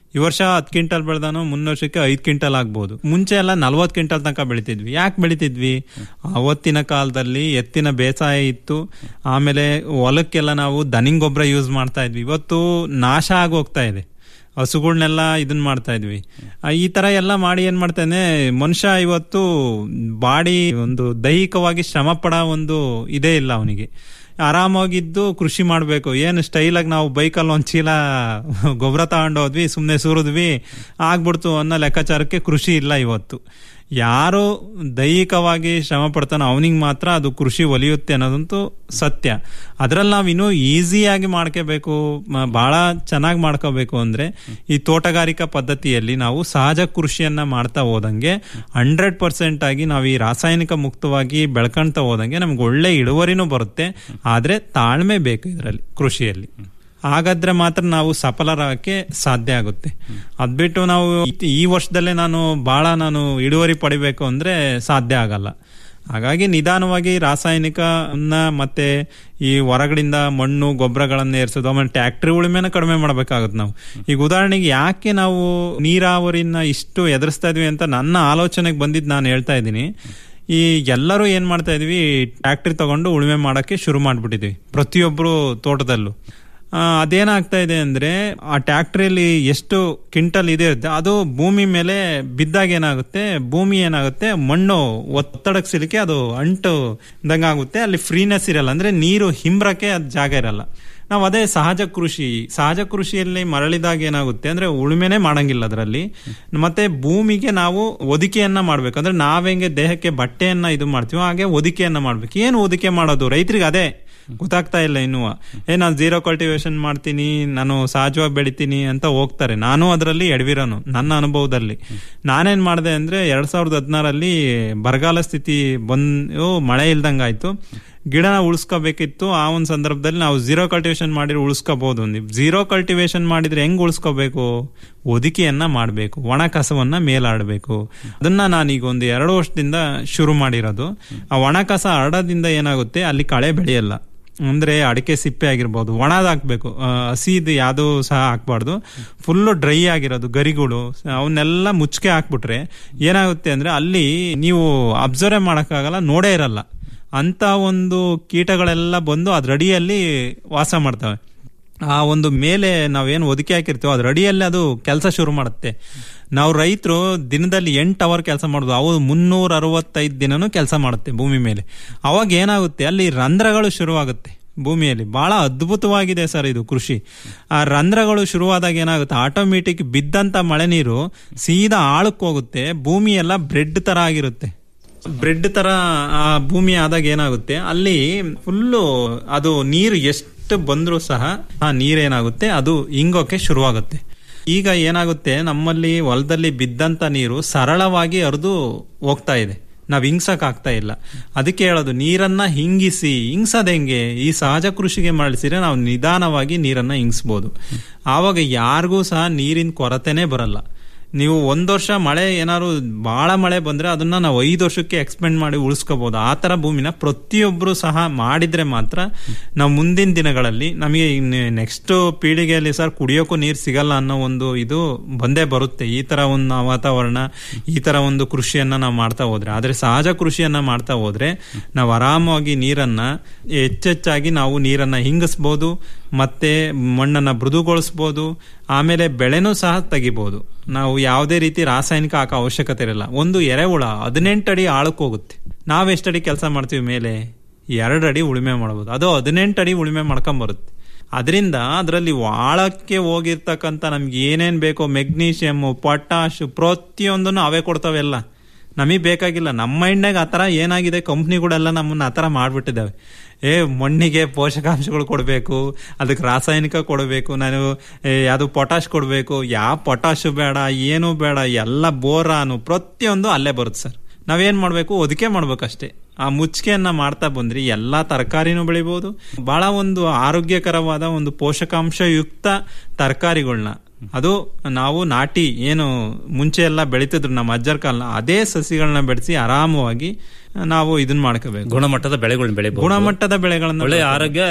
ಈ ವರ್ಷ ಹತ್ತು ಕ್ವಿಂಟಲ್ ಬೆಳೆದಾನು ಮುನ್ನ ವರ್ಷಕ್ಕೆ ಐದು ಕ್ವಿಂಟಲ್ ಆಗ್ಬೋದು ಮುಂಚೆ ಎಲ್ಲ ನಲ್ವತ್ತು ಕ್ವಿಂಟಲ್ ತನಕ ಬೆಳಿತಿದ್ವಿ ಯಾಕೆ ಬೆಳಿತಿದ್ವಿ ಅವತ್ತಿನ ಕಾಲದಲ್ಲಿ ಎತ್ತಿನ ಬೇಸಾಯ ಇತ್ತು ಆಮೇಲೆ ಹೊಲಕ್ಕೆಲ್ಲ ನಾವು ದನಿಂಗ್ ಗೊಬ್ಬರ ಯೂಸ್ ಮಾಡ್ತಾ ಇದ್ವಿ ಇವತ್ತು ನಾಶ ಆಗಿ ಹೋಗ್ತಾ ಇದೆ ಹಸುಗಳನ್ನೆಲ್ಲ ಇದನ್ನ ಮಾಡ್ತಾ ಇದ್ವಿ ಆ, ಈ ತರ ಎಲ್ಲ ಮಾಡಿ ಏನ್ ಮಾಡ್ತಾನೆ ಮನುಷ್ಯ ಇವತ್ತು ಬಾಡಿ ಒಂದು ದೈಹಿಕವಾಗಿ ಶ್ರಮ ಪಡ ಒಂದು ಇದೇ ಇಲ್ಲ ಅವನಿಗೆ ಆರಾಮಾಗಿದ್ದು ಕೃಷಿ ಮಾಡಬೇಕು ಏನು ಸ್ಟೈಲಾಗಿ ನಾವು ಬೈಕಲ್ಲಿ ಒಂದು ಚೀಲ ಗೊಬ್ಬರ ತಗೊಂಡೋದ್ವಿ ಸುಮ್ಮನೆ ಸುರಿದ್ವಿ ಆಗ್ಬಿಡ್ತು ಅನ್ನೋ ಲೆಕ್ಕಾಚಾರಕ್ಕೆ ಕೃಷಿ ಇಲ್ಲ ಇವತ್ತು ಯಾರು ದೈಹಿಕವಾಗಿ ಶ್ರಮ ಪಡ್ತಾನೋ ಅವನಿಗೆ ಮಾತ್ರ ಅದು ಕೃಷಿ ಒಲಿಯುತ್ತೆ ಅನ್ನೋದಂತೂ ಸತ್ಯ ಅದ್ರಲ್ಲಿ ನಾವು ಇನ್ನೂ ಈಸಿಯಾಗಿ ಮಾಡ್ಕೋಬೇಕು ಮ- ಬಹಳ ಚೆನ್ನಾಗಿ ಮಾಡ್ಕೋಬೇಕು ಅಂದ್ರೆ ಈ ತೋಟಗಾರಿಕಾ ಪದ್ಧತಿಯಲ್ಲಿ ನಾವು ಸಹಜ ಕೃಷಿಯನ್ನ ಮಾಡ್ತಾ ಹೋದಂಗೆ ಹಂಡ್ರೆಡ್ ಪರ್ಸೆಂಟ್ ಆಗಿ ನಾವು ಈ ರಾಸಾಯನಿಕ ಮುಕ್ತವಾಗಿ ಬೆಳ್ಕೊಂತ ಹೋದಂಗೆ ನಮ್ಗೆ ಒಳ್ಳೆ ಇಳುವರಿನೂ ಬರುತ್ತೆ ಆದ್ರೆ ತಾಳ್ಮೆ ಬೇಕು ಇದರಲ್ಲಿ ಕೃಷಿಯಲ್ಲಿ ಹಾಗಾದ್ರೆ ಮಾತ್ರ ನಾವು ಸಫಲರಾಗಕ್ಕೆ ಸಾಧ್ಯ ಆಗುತ್ತೆ ಅದ್ಬಿಟ್ಟು ನಾವು ಈ- ಈ ವರ್ಷದಲ್ಲೇ ನಾನು ಬಹಳ ನಾನು ಇಳುವರಿ ಪಡಿಬೇಕು ಅಂದ್ರೆ ಸಾಧ್ಯ ಆಗಲ್ಲ ಹಾಗಾಗಿ ನಿಧಾನವಾಗಿ ರಾಸಾಯನಿಕ ಮತ್ತೆ ಈ ಹೊರಗಡೆಯಿಂದ ಮಣ್ಣು ಗೊಬ್ಬರಗಳನ್ನ ಏರ್ಸೋದು ಆಮೇಲೆ ಟ್ಯಾಕ್ಟ್ರಿ ಉಳಿಮೆನ ಕಡಿಮೆ ಮಾಡ್ಬೇಕಾಗುತ್ತೆ ನಾವು ಈಗ ಉದಾಹರಣೆಗೆ ಯಾಕೆ ನಾವು ನೀರಾವರಿನ ಇಷ್ಟು ಎದುರಿಸ್ತಾ ಇದೀವಿ ಅಂತ ನನ್ನ ಆಲೋಚನೆಗೆ ಬಂದಿದ್ದು ನಾನು ಹೇಳ್ತಾ ಇದ್ದೀನಿ ಈ ಎಲ್ಲರೂ ಏನ್ ಮಾಡ್ತಾ ಇದೀವಿ ಟ್ಯಾಕ್ಟ್ರಿ ತಗೊಂಡು ಉಳುಮೆ ಮಾಡಕ್ಕೆ ಶುರು ಮಾಡ್ಬಿಟ್ಟಿದೀವಿ ಪ್ರತಿಯೊಬ್ರು ತೋಟದಲ್ಲೂ ಆ, ಅದೇನಾಗ್ತಾ ಇದೆ ಅಂದ್ರೆ ಆ ಟ್ಯಾಕ್ಟ್ರಿಯಲ್ಲಿ ಎಷ್ಟು ಕ್ವಿಂಟಲ್ ಇದೆ ಇರುತ್ತೆ ಅದು ಭೂಮಿ ಮೇಲೆ ಬಿದ್ದಾಗ ಏನಾಗುತ್ತೆ ಭೂಮಿ ಏನಾಗುತ್ತೆ ಮಣ್ಣು ಒತ್ತಡಕ್ಕೆ ಸಿಲಕ್ಕೆ ಅದು ಅಂಟು ಇದ್ದಂಗೆ ಆಗುತ್ತೆ ಅಲ್ಲಿ ಫ್ರೀನೆಸ್ ಇರಲ್ಲ ಅಂದ್ರೆ ನೀರು ಹಿಂಬ್ರಕ್ಕೆ ಅದು ಜಾಗ ಇರಲ್ಲ ನಾವು ಅದೇ ಸಹಜ ಕೃಷಿ ಸಹಜ ಕೃಷಿಯಲ್ಲಿ ಮರಳಿದಾಗ ಏನಾಗುತ್ತೆ ಅಂದ್ರೆ ಉಳುಮೆನೆ ಮಾಡಂಗಿಲ್ಲ ಅದರಲ್ಲಿ ಮತ್ತೆ ಭೂಮಿಗೆ ನಾವು ಒದಿಕೆಯನ್ನ ಮಾಡ್ಬೇಕು ಅಂದ್ರೆ ನಾವೆಂಗೆ ದೇಹಕ್ಕೆ ಬಟ್ಟೆಯನ್ನ ಇದು ಮಾಡ್ತೀವೋ ಹಾಗೆ ಒದಿಕೆಯನ್ನ ಮಾಡ್ಬೇಕು ಏನು ಒದಿಕೆ ಮಾಡೋದು ರೈತರಿಗೆ ಅದೇ ಗೊತ್ತಾಗ್ತಾ ಇಲ್ಲ ಇನ್ನು ಏ ನಾನು ಜೀರೋ ಕಲ್ಟಿವೇಶನ್ ಮಾಡ್ತೀನಿ ನಾನು ಸಹಜವಾಗಿ ಬೆಳಿತೀನಿ ಅಂತ ಹೋಗ್ತಾರೆ ನಾನು ಅದರಲ್ಲಿ ಎಡವಿರೋನು ನನ್ನ ಅನುಭವದಲ್ಲಿ ನಾನೇನ್ ಮಾಡಿದೆ ಅಂದ್ರೆ ಎರಡ್ ಸಾವಿರದ ಹದಿನಾರಲ್ಲಿ ಬರಗಾಲ ಸ್ಥಿತಿ ಬಂದು ಮಳೆ ಇಲ್ದಂಗಾಯ್ತು ಗಿಡನ ಉಳಿಸ್ಕೋಬೇಕಿತ್ತು ಆ ಒಂದು ಸಂದರ್ಭದಲ್ಲಿ ನಾವು ಜೀರೋ ಕಲ್ಟಿವೇಶನ್ ಮಾಡಿದ್ರೆ ಉಳಿಸ್ಕೋಬಹುದು ಜೀರೋ ಕಲ್ಟಿವೇಶನ್ ಮಾಡಿದ್ರೆ ಹೆಂಗ್ ಉಳಿಸ್ಕೋಬೇಕು ಒದಿಕೆಯನ್ನ ಮಾಡಬೇಕು ಒಣ ಕಸವನ್ನ ಮೇಲಾಡಬೇಕು ಅದನ್ನ ನಾನೀಗ ಒಂದು ಎರಡು ವರ್ಷದಿಂದ ಶುರು ಮಾಡಿರೋದು ಆ ಒಣ ಕಸ ಹರಡೋದ್ರಿಂದ ಏನಾಗುತ್ತೆ ಅಲ್ಲಿ ಕಳೆ ಬೆಳೆಯಲ್ಲ ಅಂದ್ರೆ ಅಡಿಕೆ ಸಿಪ್ಪೆ ಆಗಿರ್ಬೋದು ಒಣದ್ ಹಾಕ್ಬೇಕು ಆ, ಹಸಿದು ಯಾವ್ದು ಸಹ ಹಾಕ್ಬಾರ್ದು ಫುಲ್ಲು ಡ್ರೈ ಆಗಿರೋದು ಗರಿಗಳು ಅವನ್ನೆಲ್ಲ ಮುಚ್ಕೆ ಹಾಕ್ಬಿಟ್ರೆ ಏನಾಗುತ್ತೆ ಅಂದ್ರೆ ಅಲ್ಲಿ ನೀವು ಅಬ್ಸರ್ವ್ ಮಾಡಕ್ಕಾಗಲ್ಲ ನೋಡೇ ಇರಲ್ಲ ಅಂತ ಒಂದು ಕೀಟಗಳೆಲ್ಲ ಬಂದು ಅದ್ರ ಅಡಿಯಲ್ಲಿ ವಾಸ ಮಾಡ್ತವೆ ಆ ಒಂದು ಮೇಲೆ ನಾವೇನು ಒದಕೆ ಹಾಕಿರ್ತೀವೋ ಅದ್ರ ಅಡಿಯಲ್ಲಿ ಅದು ಕೆಲಸ ಶುರು ಮಾಡುತ್ತೆ ನಾವು ರೈತರು ದಿನದಲ್ಲಿ ಎಂಟು ಅವರ್ ಕೆಲಸ ಮಾಡೋದು ಅವು ಮುನ್ನೂರ ಅರವತ್ತೈದು ದಿನನೂ ಕೆಲಸ ಮಾಡುತ್ತೆ ಭೂಮಿ ಮೇಲೆ ಅವಾಗ ಏನಾಗುತ್ತೆ ಅಲ್ಲಿ ರಂಧ್ರಗಳು ಶುರುವಾಗುತ್ತೆ ಭೂಮಿಯಲ್ಲಿ ಬಹಳ ಅದ್ಭುತವಾಗಿದೆ ಸರ್ ಇದು ಕೃಷಿ ಆ ರಂಧ್ರಗಳು ಶುರುವಾದಾಗ ಏನಾಗುತ್ತೆ ಆಟೋಮೆಟಿಕ್ ಬಿದ್ದಂತ ಮಳೆ ನೀರು ಸೀದಾ ಆಳಕ್ಕೆ ಹೋಗುತ್ತೆ ಭೂಮಿ ಎಲ್ಲ ಬ್ರೆಡ್ ತರ ಆಗಿರುತ್ತೆ ಬ್ರೆಡ್ ತರ ಆ ಭೂಮಿ ಆದಾಗ ಏನಾಗುತ್ತೆ ಅಲ್ಲಿ ಫುಲ್ಲು ಅದು ನೀರು ಎಷ್ಟು ಬಂದ್ರೂ ಸಹ ಆ ನೀರೇನಾಗುತ್ತೆ ಅದು ಇಂಗೋಕೆ ಶುರುವಾಗುತ್ತೆ ಈಗ ಏನಾಗುತ್ತೆ ನಮ್ಮಲ್ಲಿ ಹೊಲದಲ್ಲಿ ಬಿದ್ದಂತ ನೀರು ಸರಳವಾಗಿ ಹರಿದು ಹೋಗ್ತಾ ಇದೆ ನಾವ್ ಹಿಂಗ್ಸಕ್ ಆಗ್ತಾ ಇಲ್ಲ ಅದಕ್ಕೆ ಹೇಳೋದು ನೀರನ್ನ ಹಿಂಗಿಸಿ ಹಿಂಗ್ಸದ್ ಹೆಂಗೆ ಈ ಸಹಜ ಕೃಷಿಗೆ ಮರಳಿಸಿದ್ರೆ ನಾವು ನಿಧಾನವಾಗಿ ನೀರನ್ನ ಹಿಂಗಿಸ್ಬೋದು ಆವಾಗ ಯಾರಿಗೂ ಸಹ ನೀರಿನ ಕೊರತೆನೇ ಬರಲ್ಲ ನೀವು ಒಂದ್ ವರ್ಷ ಮಳೆ ಏನಾದ್ರು ಬಹಳ ಮಳೆ ಬಂದ್ರೆ ಅದನ್ನ ನಾವು ಐದು ವರ್ಷಕ್ಕೆ ಎಕ್ಸ್ಪೆಂಡ್ ಮಾಡಿ ಉಳಿಸ್ಕೋಬಹುದು ಆ ತರ ಭೂಮಿನ ಪ್ರತಿಯೊಬ್ರು ಸಹ ಮಾಡಿದ್ರೆ ಮಾತ್ರ ನಾವು ಮುಂದಿನ ದಿನಗಳಲ್ಲಿ ನಮಗೆ ನೆಕ್ಸ್ಟ್ ಪೀಳಿಗೆಯಲ್ಲಿ ಸರ್ ಕುಡಿಯೋಕ್ಕೂ ನೀರು ಸಿಗಲ್ಲ ಅನ್ನೋ ಒಂದು ಇದು ಬಂದೇ ಬರುತ್ತೆ ಈ ತರ ಒಂದು ವಾತಾವರಣ ಈ ತರ ಒಂದು ಕೃಷಿಯನ್ನ ನಾವು ಮಾಡ್ತಾ ಹೋದ್ರೆ ಆದ್ರೆ ಸಹಜ ಕೃಷಿಯನ್ನ ಮಾಡ್ತಾ ಹೋದ್ರೆ ನಾವು ಆರಾಮಾಗಿ ನೀರನ್ನ ಹೆಚ್ಚೆಚ್ಚಾಗಿ ನಾವು ನೀರನ್ನ ಹಿಂಗಿಸ್ಬೋದು ಮತ್ತೆ ಮಣ್ಣನ್ನ ಮೃದುಗೊಳಿಸ್ಬೋದು ಆಮೇಲೆ ಬೆಳೆನೂ ಸಹ ತೆಗಿಬಹುದು ನಾವು ಯಾವುದೇ ರೀತಿ ರಾಸಾಯನಿಕ ಹಾಕೋ ಅವಶ್ಯಕತೆ ಇರಲ್ಲ ಒಂದು ಎರೆಹುಳ ಹದಿನೆಂಟು ಅಡಿ ಆಳಕ್ಕೆ ಹೋಗುತ್ತೆ ನಾವ್ ಎಷ್ಟಡಿ ಕೆಲಸ ಮಾಡ್ತೀವಿ ಮೇಲೆ ಎರಡು ಅಡಿ ಉಳುಮೆ ಮಾಡಬಹುದು ಅದು ಹದಿನೆಂಟು ಅಡಿ ಉಳುಮೆ ಮಾಡ್ಕೊಂಡ್ ಬರುತ್ತೆ ಅದರಿಂದ ಅದರಲ್ಲಿ ಆಳಕ್ಕೆ ಹೋಗಿರ್ತಕ್ಕಂಥ ನಮ್ಗೆ ಏನೇನ್ ಬೇಕೋ ಮೆಗ್ನೀಷಿಯಮ್ ಪೊಟ್ಯಾಶ್ ಪ್ರತಿಯೊಂದನ್ನು ಅವೇ ಕೊಡ್ತಾವೆಲ್ಲ ನಮಗೆ ಬೇಕಾಗಿಲ್ಲ ನಮ್ಮ ಮೈಂಡ್ನಾಗ ಆ ಥರ ಏನಾಗಿದೆ ಕಂಪ್ನಿಗಳೆಲ್ಲ ನಮ್ಮನ್ನ ಆ ಥರ ಮಾಡ್ಬಿಟ್ಟಿದ್ದಾವೆ ಏ ಮಣ್ಣಿಗೆ ಪೋಷಕಾಂಶಗಳು ಕೊಡಬೇಕು ಅದಕ್ಕೆ ರಾಸಾಯನಿಕ ಕೊಡಬೇಕು ನಾನು ಏ, ಯಾವುದು ಪೊಟಾಶ್ ಕೊಡಬೇಕು ಯಾವ ಪೊಟಾಶ್ ಬೇಡ ಏನು ಬೇಡ ಎಲ್ಲ ಬೋರಾನು ಪ್ರತಿಯೊಂದು ಅಲ್ಲೇ ಬರುತ್ತೆ ಸರ್ ನಾವೇನ್ ಮಾಡ್ಬೇಕು ಒದಿಕೆ ಮಾಡ್ಬೇಕಷ್ಟೇ ಆ ಮುಚ್ಚಿಗೆಯನ್ನ ಮಾಡ್ತಾ ಬಂದ್ರಿ ಎಲ್ಲಾ ತರಕಾರಿನೂ ಬೆಳಿಬಹುದು ಬಹಳ ಒಂದು ಆರೋಗ್ಯಕರವಾದ ಒಂದು ಪೋಷಕಾಂಶಯುಕ್ತ ತರಕಾರಿಗಳನ್ನ ಅದು ನಾವು ನಾಟಿ ಏನು ಮುಂಚೆ ಎಲ್ಲ ಬೆಳಿತಿದ್ರು ನಮ್ಮ ಅಜ್ಜರ ಕಾಲ ಅದೇ ಸಸಿಗಳನ್ನ ಬೆಳೆಸಿ ಆರಾಮವಾಗಿ ನಾವು ಇದನ್ನ ಮಾಡ್ಕೋಬೇಕು ಗುಣಮಟ್ಟದ ಬೆಳೆಗಳನ್ನ ಬೆಳಿಬಹುದು ಗುಣಮಟ್ಟದ ಬೆಳೆಗಳನ್ನ ಒಳ್ಳೆ ಆರೋಗ್ಯ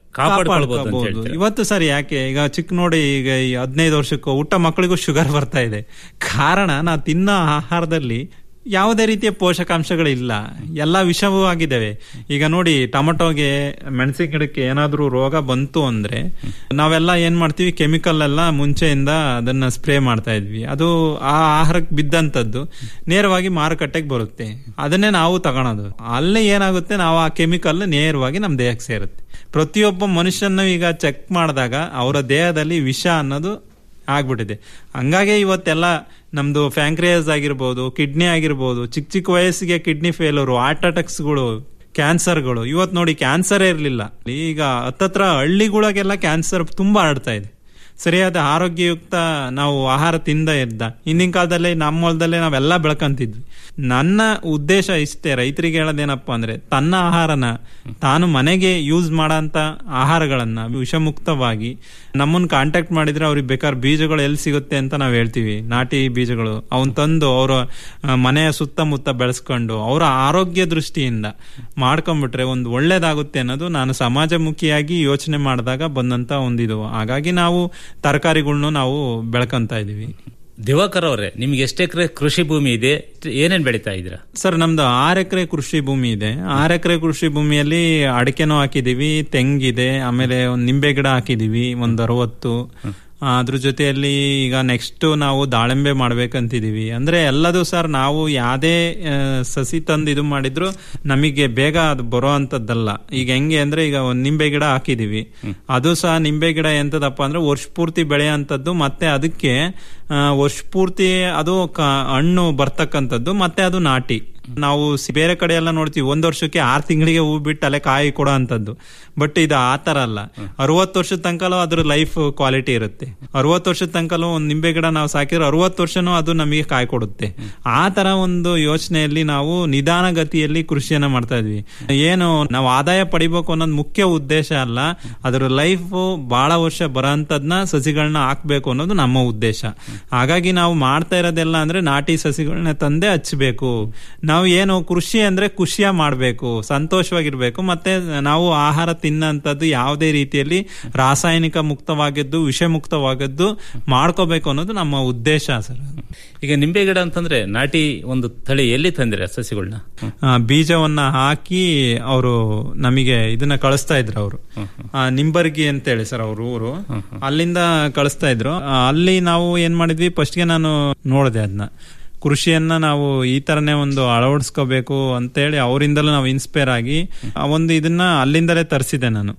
ಕಾಪಾಡ್ಕೊಳ್ಬಹುದು ಅಂತ ಕಾಪಾಡ್ಕೊಬೋದು. ಹೇಳ್ತೀರಾ? ಇವತ್ತು ಸರ್ ಯಾಕೆ ಈಗ ಚಿಕ್ಕ ನೋಡಿ ಈಗ ಈ ಹದಿನೈದು ವರ್ಷಕ್ಕೂ ಊಟ ಮಕ್ಕಳಿಗೂ ಶುಗರ್ ಬರ್ತಾ ಇದೆ ಕಾರಣ ನಾ ತಿನ್ನೋ ಆಹಾರದಲ್ಲಿ ಯಾವುದೇ ರೀತಿಯ ಪೋಷಕಾಂಶಗಳಿಲ್ಲ ಎಲ್ಲ ವಿಷವೂ ಆಗಿದ್ದಾವೆ ಈಗ ನೋಡಿ ಟೊಮಟೊಗೆ ಮೆಣಸಿನ ಗಿಡಕ್ಕೆ ಏನಾದ್ರೂ ರೋಗ ಬಂತು ಅಂದ್ರೆ ನಾವೆಲ್ಲ ಏನ್ ಮಾಡ್ತೀವಿ ಕೆಮಿಕಲ್ ಎಲ್ಲ ಮುಂಚೆಯಿಂದ ಅದನ್ನ ಸ್ಪ್ರೇ ಮಾಡ್ತಾ ಇದ್ವಿ ಅದು ಆ ಆಹಾರಕ್ಕೆ ಬಿದ್ದಂತದ್ದು ನೇರವಾಗಿ ಮಾರುಕಟ್ಟೆಗೆ ಬರುತ್ತೆ ಅದನ್ನೇ ನಾವು ತಗೊಳೋದು ಅಲ್ಲೇ ಏನಾಗುತ್ತೆ ನಾವು ಆ ಕೆಮಿಕಲ್ ನೇರವಾಗಿ ನಮ್ಮ ದೇಹಕ್ಕೆ ಸೇರುತ್ತೆ ಪ್ರತಿಯೊಬ್ಬ ಮನುಷ್ಯನ ಈಗ ಚೆಕ್ ಮಾಡಿದಾಗ ಅವರ ದೇಹದಲ್ಲಿ ವಿಷ ಅನ್ನೋದು ಆಗ್ಬಿಟ್ಟಿದೆ ಹಂಗಾಗಿ ಇವತ್ತೆಲ್ಲ ನಮ್ದು ಫ್ಯಾಂಕ್ರಿಯಾಸ್ ಆಗಿರ್ಬೋದು ಕಿಡ್ನಿ ಆಗಿರ್ಬೋದು ಚಿಕ್ಕ ಚಿಕ್ಕ ವಯಸ್ಸಿಗೆ ಕಿಡ್ನಿ ಫೇಲರು ಹಾರ್ಟ್ ಅಟ್ಯಾಕ್ಸ್ಗಳು ಕ್ಯಾನ್ಸರ್ಗಳು ಇವತ್ತು ನೋಡಿ ಕ್ಯಾನ್ಸರೇ ಇರಲಿಲ್ಲ ಈಗ ಹತ್ತತ್ರ ಹಳ್ಳಿಗಳಿಗೆಲ್ಲ ಕ್ಯಾನ್ಸರ್ ತುಂಬಾ ಹರಡ್ತಾ ಇದೆ ಸರಿಯಾದ ಆರೋಗ್ಯಯುಕ್ತ ನಾವು ಆಹಾರ ತಿಂದ ಇದ್ದ ಹಿಂದಿನ ಕಾಲದಲ್ಲೇ ನಮ್ಮ ಹೊಲದಲ್ಲೇ ನಾವೆಲ್ಲ ಬೆಳ್ಕಂತಿದ್ವಿ ನನ್ನ ಉದ್ದೇಶ ಇಷ್ಟೇ ರೈತರಿಗೆ ಹೇಳೋದೇನಪ್ಪ ಅಂದ್ರೆ ತನ್ನ ಆಹಾರನ ತಾನು ಮನೆಗೆ ಯೂಸ್ ಮಾಡೋಂಥ ಆಹಾರಗಳನ್ನ ವಿಷಮುಕ್ತವಾಗಿ ನಮ್ಮನ್ನ ಕಾಂಟ್ಯಾಕ್ಟ್ ಮಾಡಿದ್ರೆ ಅವ್ರಿಗೆ ಬೇಕಾದ್ರೆ ಬೀಜಗಳು ಎಲ್ಲಿ ಸಿಗುತ್ತೆ ಅಂತ ನಾವು ಹೇಳ್ತೀವಿ ನಾಟಿ ಬೀಜಗಳು ಅವನ್ ತಂದು ಅವರ ಮನೆಯ ಸುತ್ತಮುತ್ತ ಬೆಳೆಸ್ಕೊಂಡು ಅವರ ಆರೋಗ್ಯ ದೃಷ್ಟಿಯಿಂದ ಮಾಡ್ಕೊಂಡ್ಬಿಟ್ರೆ ಒಂದು ಒಳ್ಳೇದಾಗುತ್ತೆ ಅನ್ನೋದು ನಾನು ಸಮಾಜಮುಖಿಯಾಗಿ ಯೋಚನೆ ಮಾಡಿದಾಗ ಬಂದಂತ ಒಂದಿದು ಹಾಗಾಗಿ ನಾವು ತರಕಾರಿಗಳ್ನು ನಾವು ಬೆಳ್ಕೊಂತ ಇದೀವಿ ದಿವಾಕರ್ ಅವರೇ ನಿಮ್ಗೆ ಎಷ್ಟು ಎಕರೆ ಕೃಷಿ ಭೂಮಿ ಇದೆ ಏನೇನ್ ಬೆಳಿತಾ ಇದ್ದೀರಾ ಸರ್ ನಮ್ದು ಆರು ಎಕರೆ ಕೃಷಿ ಭೂಮಿ ಇದೆ ಆರು ಎಕರೆ ಕೃಷಿ ಭೂಮಿಯಲ್ಲಿ ಅಡಿಕೆನೂ ಹಾಕಿದೀವಿ ತೆಂಗಿದೆ ಆಮೇಲೆ ಒಂದು ನಿಂಬೆ ಗಿಡ ಹಾಕಿದೀವಿ ಒಂದು ಅರವತ್ತು ಆ, ಅದ್ರ ಜೊತೆಯಲ್ಲಿ ಈಗ ನೆಕ್ಸ್ಟ್ ನಾವು ದಾಳಿಂಬೆ ಮಾಡ್ಬೇಕಂತಿದೀವಿ ಅಂದ್ರೆ ಎಲ್ಲದು ಸರ್ ನಾವು ಯಾವ್ದೇ ಆ, ಸಸಿ ತಂದು ಇದು ಮಾಡಿದ್ರು ನಮಗೆ ಬೇಗ ಅದು ಬರೋ ಅಂತದ್ದಲ್ಲ ಈಗ ಹೆಂಗೆ ಅಂದ್ರೆ ಈಗ ಒಂದ್ ನಿಂಬೆ ಗಿಡ ಹಾಕಿದೀವಿ ಅದು ಸಹ ನಿಂಬೆ ಗಿಡ ಎಂತದಪ್ಪ ಅಂದ್ರೆ ವರ್ಷ ಪೂರ್ತಿ ಬೆಳೆಯಂತದ್ದು ಮತ್ತೆ ಅದಕ್ಕೆ ಆ, ವರ್ಷ ಪೂರ್ತಿ ಅದು ಕ- ಹಣ್ಣು ಬರ್ತಕ್ಕಂಥದ್ದು ಮತ್ತೆ ಅದು ನಾಟಿ ನಾವು ಸಿ- ಬೇರೆ ಕಡೆ ಎಲ್ಲ ನೋಡ್ತೀವಿ ಒಂದ್ ವರ್ಷಕ್ಕೆ ಆರ್ ತಿಂಗಳಿಗೆ ಹೂ ಬಿಟ್ಟು ಅಲ್ಲೇ ಕಾಯಿ ಕೊಡೋ ಅಂತದ್ದು ಬಟ್ ಇದು ಆ ತರ ಅಲ್ಲ ಅರವತ್ತು ವರ್ಷದ ತನಕಲೂ ಅದ್ರ ಲೈಫ್ ಕ್ವಾಲಿಟಿ ಇರುತ್ತೆ ಅರವತ್ತು ವರ್ಷದ ತನಕಲೂ ಒಂದ್ ನಿಂಬೆ ಗಿಡ ನಾವು ಸಾಕಿದ್ರೆ ಅರವತ್ತು ವರ್ಷನೂ ಅದು ನಮಗೆ ಕಾಯಿ ಕೊಡುತ್ತೆ ಆ ತರ ಒಂದು ಯೋಚನೆಯಲ್ಲಿ ನಾವು ನಿಧಾನಗತಿಯಲ್ಲಿ ಕೃಷಿಯನ್ನ ಮಾಡ್ತಾ ಇದ್ವಿ ಏನು ನಾವು ಆದಾಯ ಪಡಿಬೇಕು ಅನ್ನೋದು ಮುಖ್ಯ ಉದ್ದೇಶ ಅಲ್ಲ ಅದ್ರ ಲೈಫ್ ಬಹಳ ವರ್ಷ ಬರೋಂಥದ್ನ ಸಸಿಗಳನ್ನ ಹಾಕ್ಬೇಕು ಅನ್ನೋದು ನಮ್ಮ ಉದ್ದೇಶ ಹಾಗಾಗಿ ನಾವು ಮಾಡ್ತಾ ಇರೋದೆಲ್ಲ ಅಂದ್ರೆ ನಾಟಿ ಸಸಿಗಳನ್ನ ತಂದೆ ಹಚ್ಚಬೇಕು ನಾವು ಏನು ಕೃಷಿ ಅಂದ್ರೆ ಖುಷಿಯ ಮಾಡಬೇಕು ಸಂತೋಷವಾಗಿರ್ಬೇಕು ಮತ್ತೆ ನಾವು ಆಹಾರ ತಿನ್ನಂತದ್ದು ಯಾವುದೇ ರೀತಿಯಲ್ಲಿ ರಾಸಾಯನಿಕ ಮುಕ್ತವಾಗಿದ್ದು ವಿಷ ಮುಕ್ತವಾಗಿದ್ದು ಮಾಡ್ಕೋಬೇಕು ಅನ್ನೋದು ನಮ್ಮ ಉದ್ದೇಶ ಸರ್ ಈಗ ನಿಂಬೆ ಗಿಡ ಅಂತಂದ್ರೆ ನಾಟಿ ಒಂದು ತಳಿ ಎಲ್ಲಿ ತಂದಿರ ಸಸಿಗಳನ್ನ ಆ, ಬೀಜವನ್ನ ಹಾಕಿ ಅವರು ನಮಗೆ ಇದನ್ನ ಕಳಿಸ್ತಾ ಇದ್ರು ಅವರು ನಿಂಬರ್ಗಿ ಅಂತೇಳಿ ಸರ್ ಅವ್ರ ಊರು ಅಲ್ಲಿಂದ ಕಳಿಸ್ತಾ ಇದ್ರು ಆ, ಅಲ್ಲಿ ನಾವು ಏನ್ ಮಾಡಿದ್ವಿ ಫಸ್ಟ್ಗೆ ನಾನು ನೋಡಿದೆ ಅದನ್ನ ಕೃಷಿಯನ್ನ ನಾವು ಈ ತರನೇ ಒಂದು ಅಳವಡಿಸ್ಕೋಬೇಕು ಅಂತೇಳಿ ಅವರಿಂದಲೂ ನಾವು ಇನ್ಸ್ಪೈರ್ ಆಗಿ ಆ ಒಂದು ಇದನ್ನ ಅಲ್ಲಿಂದಲೇ ತರಿಸಿದೆ ನಾನು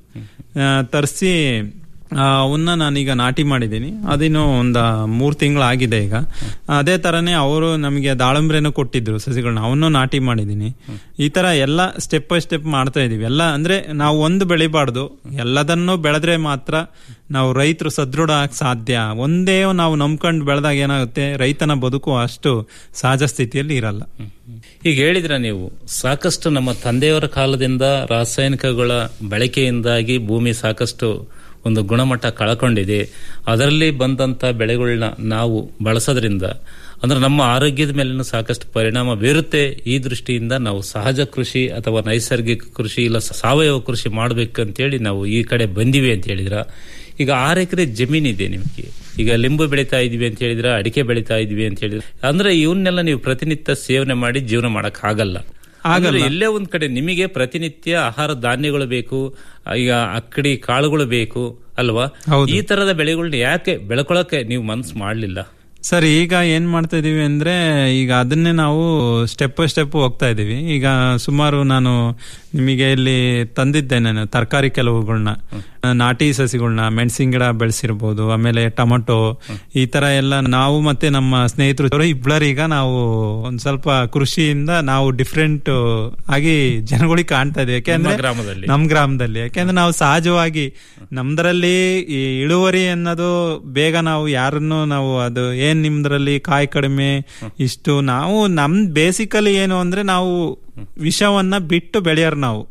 ತರಿಸಿ ಅವನ್ನ ನಾನೀಗ ನಾಟಿ ಮಾಡಿದ್ದೀನಿ ಅದಿನ್ನು ಒಂದು ಮೂರು ತಿಂಗಳಾಗಿದೆ ಈಗ ಅದೇ ತರನೇ ಅವರು ನಮಗೆ ದಾಳಂಬ್ರೆನೂ ಕೊಟ್ಟಿದ್ರು ಸಸಿಗಳನ್ನ ಅವನು ನಾಟಿ ಮಾಡಿದ್ದೀನಿ ಈ ತರ ಎಲ್ಲ ಸ್ಟೆಪ್ ಬೈ ಸ್ಟೆಪ್ ಮಾಡ್ತಾ ಇದೀವಿ ಎಲ್ಲ ಅಂದ್ರೆ ನಾವು ಒಂದು ಬೆಳಿಬಾರ್ದು ಎಲ್ಲದನ್ನೂ ಬೆಳೆದ್ರೆ ಮಾತ್ರ ನಾವು ರೈತರು ಸದೃಢ ಆಗಕ್ ಸಾಧ್ಯ ಒಂದೇ ನಾವು ನಂಬ್ಕೊಂಡು ಬೆಳೆದಾಗ ಏನಾಗುತ್ತೆ ರೈತನ ಬದುಕು ಅಷ್ಟು ಸಹಜ ಸ್ಥಿತಿಯಲ್ಲಿ ಇರಲ್ಲ ಈಗ ಹೇಳಿದ್ರ ನೀವು ಸಾಕಷ್ಟು ನಮ್ಮ ತಂದೆಯವರ ಕಾಲದಿಂದ ರಾಸಾಯನಿಕಗಳ ಬಳಕೆಯಿಂದಾಗಿ ಭೂಮಿ ಸಾಕಷ್ಟು ಒಂದು ಗುಣಮಟ್ಟ ಕಳ್ಕೊಂಡಿದೆ ಅದರಲ್ಲಿ ಬಂದಂತ ಬೆಳೆಗಳನ್ನ ನಾವು ಬಳಸೋದ್ರಿಂದ ಅಂದ್ರೆ ನಮ್ಮ ಆರೋಗ್ಯದ ಮೇಲೂ ಸಾಕಷ್ಟು ಪರಿಣಾಮ ಬೀರುತ್ತೆ ಈ ದೃಷ್ಟಿಯಿಂದ ನಾವು ಸಹಜ ಕೃಷಿ ಅಥವಾ ನೈಸರ್ಗಿಕ ಕೃಷಿ ಇಲ್ಲ ಸಾವಯವ ಕೃಷಿ ಮಾಡ್ಬೇಕಂತೇಳಿ ನಾವು ಈ ಕಡೆ ಬಂದಿವಿ ಅಂತ ಹೇಳಿದ್ರ ಈಗ ಆರು ಎಕರೆ ಜಮೀನಿದೆ ನಿಮಗೆ ಈಗ ಲಿಂಬು ಬೆಳೀತಾ ಇದೀವಿ ಅಂತ ಹೇಳಿದ್ರ ಅಡಿಕೆ ಬೆಳೀತಾ ಇದೀವಿ ಅಂತ ಹೇಳಿದ್ರೆ ಅಂದ್ರೆ ಇವನ್ನೆಲ್ಲ ನೀವು ಪ್ರತಿನಿತ್ಯ ಸೇವನೆ ಮಾಡಿ ಜೀವನ ಮಾಡಕ್ ಆಗಲ್ಲ ಆಗಲ್ಲ. ಅಂದ್ರೆ ಎಲ್ಲೇ ಒಂದ್ ಕಡೆ ನಿಮಗೆ ಪ್ರತಿನಿತ್ಯ ಆಹಾರ ಧಾನ್ಯಗಳು ಬೇಕು ಈಗ ಅಕ್ಕಡಿ ಕಾಳುಗಳು ಬೇಕು ಅಲ್ವಾ ಹೌದು. ಈ ತರದ ಬೆಳೆಗಳನ್ನ ಯಾಕೆ ಬೆಳ್ಕೊಳಕ್ಕೆ ನೀವು ಮನ್ಸು ಮಾಡ್ಲಿಲ್ಲ ಸರ್ ಈಗ ಏನ್ ಮಾಡ್ತಾ ಇದೀವಿ ಅಂದ್ರೆ ಈಗ ಅದನ್ನೇ ನಾವು ಸ್ಟೆಪ್ ಬೈ ಸ್ಟೆಪ್ ಹೋಗ್ತಾ ಇದೀವಿ ಈಗ ಸುಮಾರು ನಾನು ನಿಮಗೆ ಇಲ್ಲಿ ತಂದಿದ್ದೆ ನಾನು ತರಕಾರಿ ಕೆಲವುಗಳನ್ನ ನಾಟಿ ಸಸಿಗಳನ್ನ ಮೆಣಸಿನ ಗಿಡ ಬೆಳೆಸಿರ್ಬೋದು ಆಮೇಲೆ ಟೊಮಟೊ ಈ ತರ ಎಲ್ಲ ನಾವು ಮತ್ತೆ ನಮ್ಮ ಸ್ನೇಹಿತರು ಇಬ್ಬಳರೀಗ ನಾವು ಒಂದ್ ಸ್ವಲ್ಪ ಕೃಷಿಯಿಂದ ನಾವು ಡಿಫ್ರೆಂಟ್ ಆಗಿ ಜನಗಳಿಗೆ ಕಾಣ್ತಾ ಇದೀವಿ ಯಾಕೆಂದ್ರೆ ನಿಮ್ಮ ಗ್ರಾಮದಲ್ಲಿ. ನಮ್ ಗ್ರಾಮದಲ್ಲಿ ಯಾಕೆಂದ್ರೆ ನಾವು ಸಹಜವಾಗಿ ನಮ್ದ್ರಲ್ಲಿ ಈ ಇಳುವರಿ ಅನ್ನೋದು ಬೇಗ ನಾವು ಯಾರನ್ನು ನಾವು ಅದು ಏನ್ ನಿಮ್ದ್ರಲ್ಲಿ ಕಾಯಿ ಕಡಿಮೆ ಇಷ್ಟು ನಾವು ನಮ್ ಬೇಸಿಕಲಿ ಏನು ಅಂದ್ರೆ ನಾವು ವಿಷವನ್ನ ಬಿಟ್ಟು ಬೆಳೆಯೋರ್ ನಾವು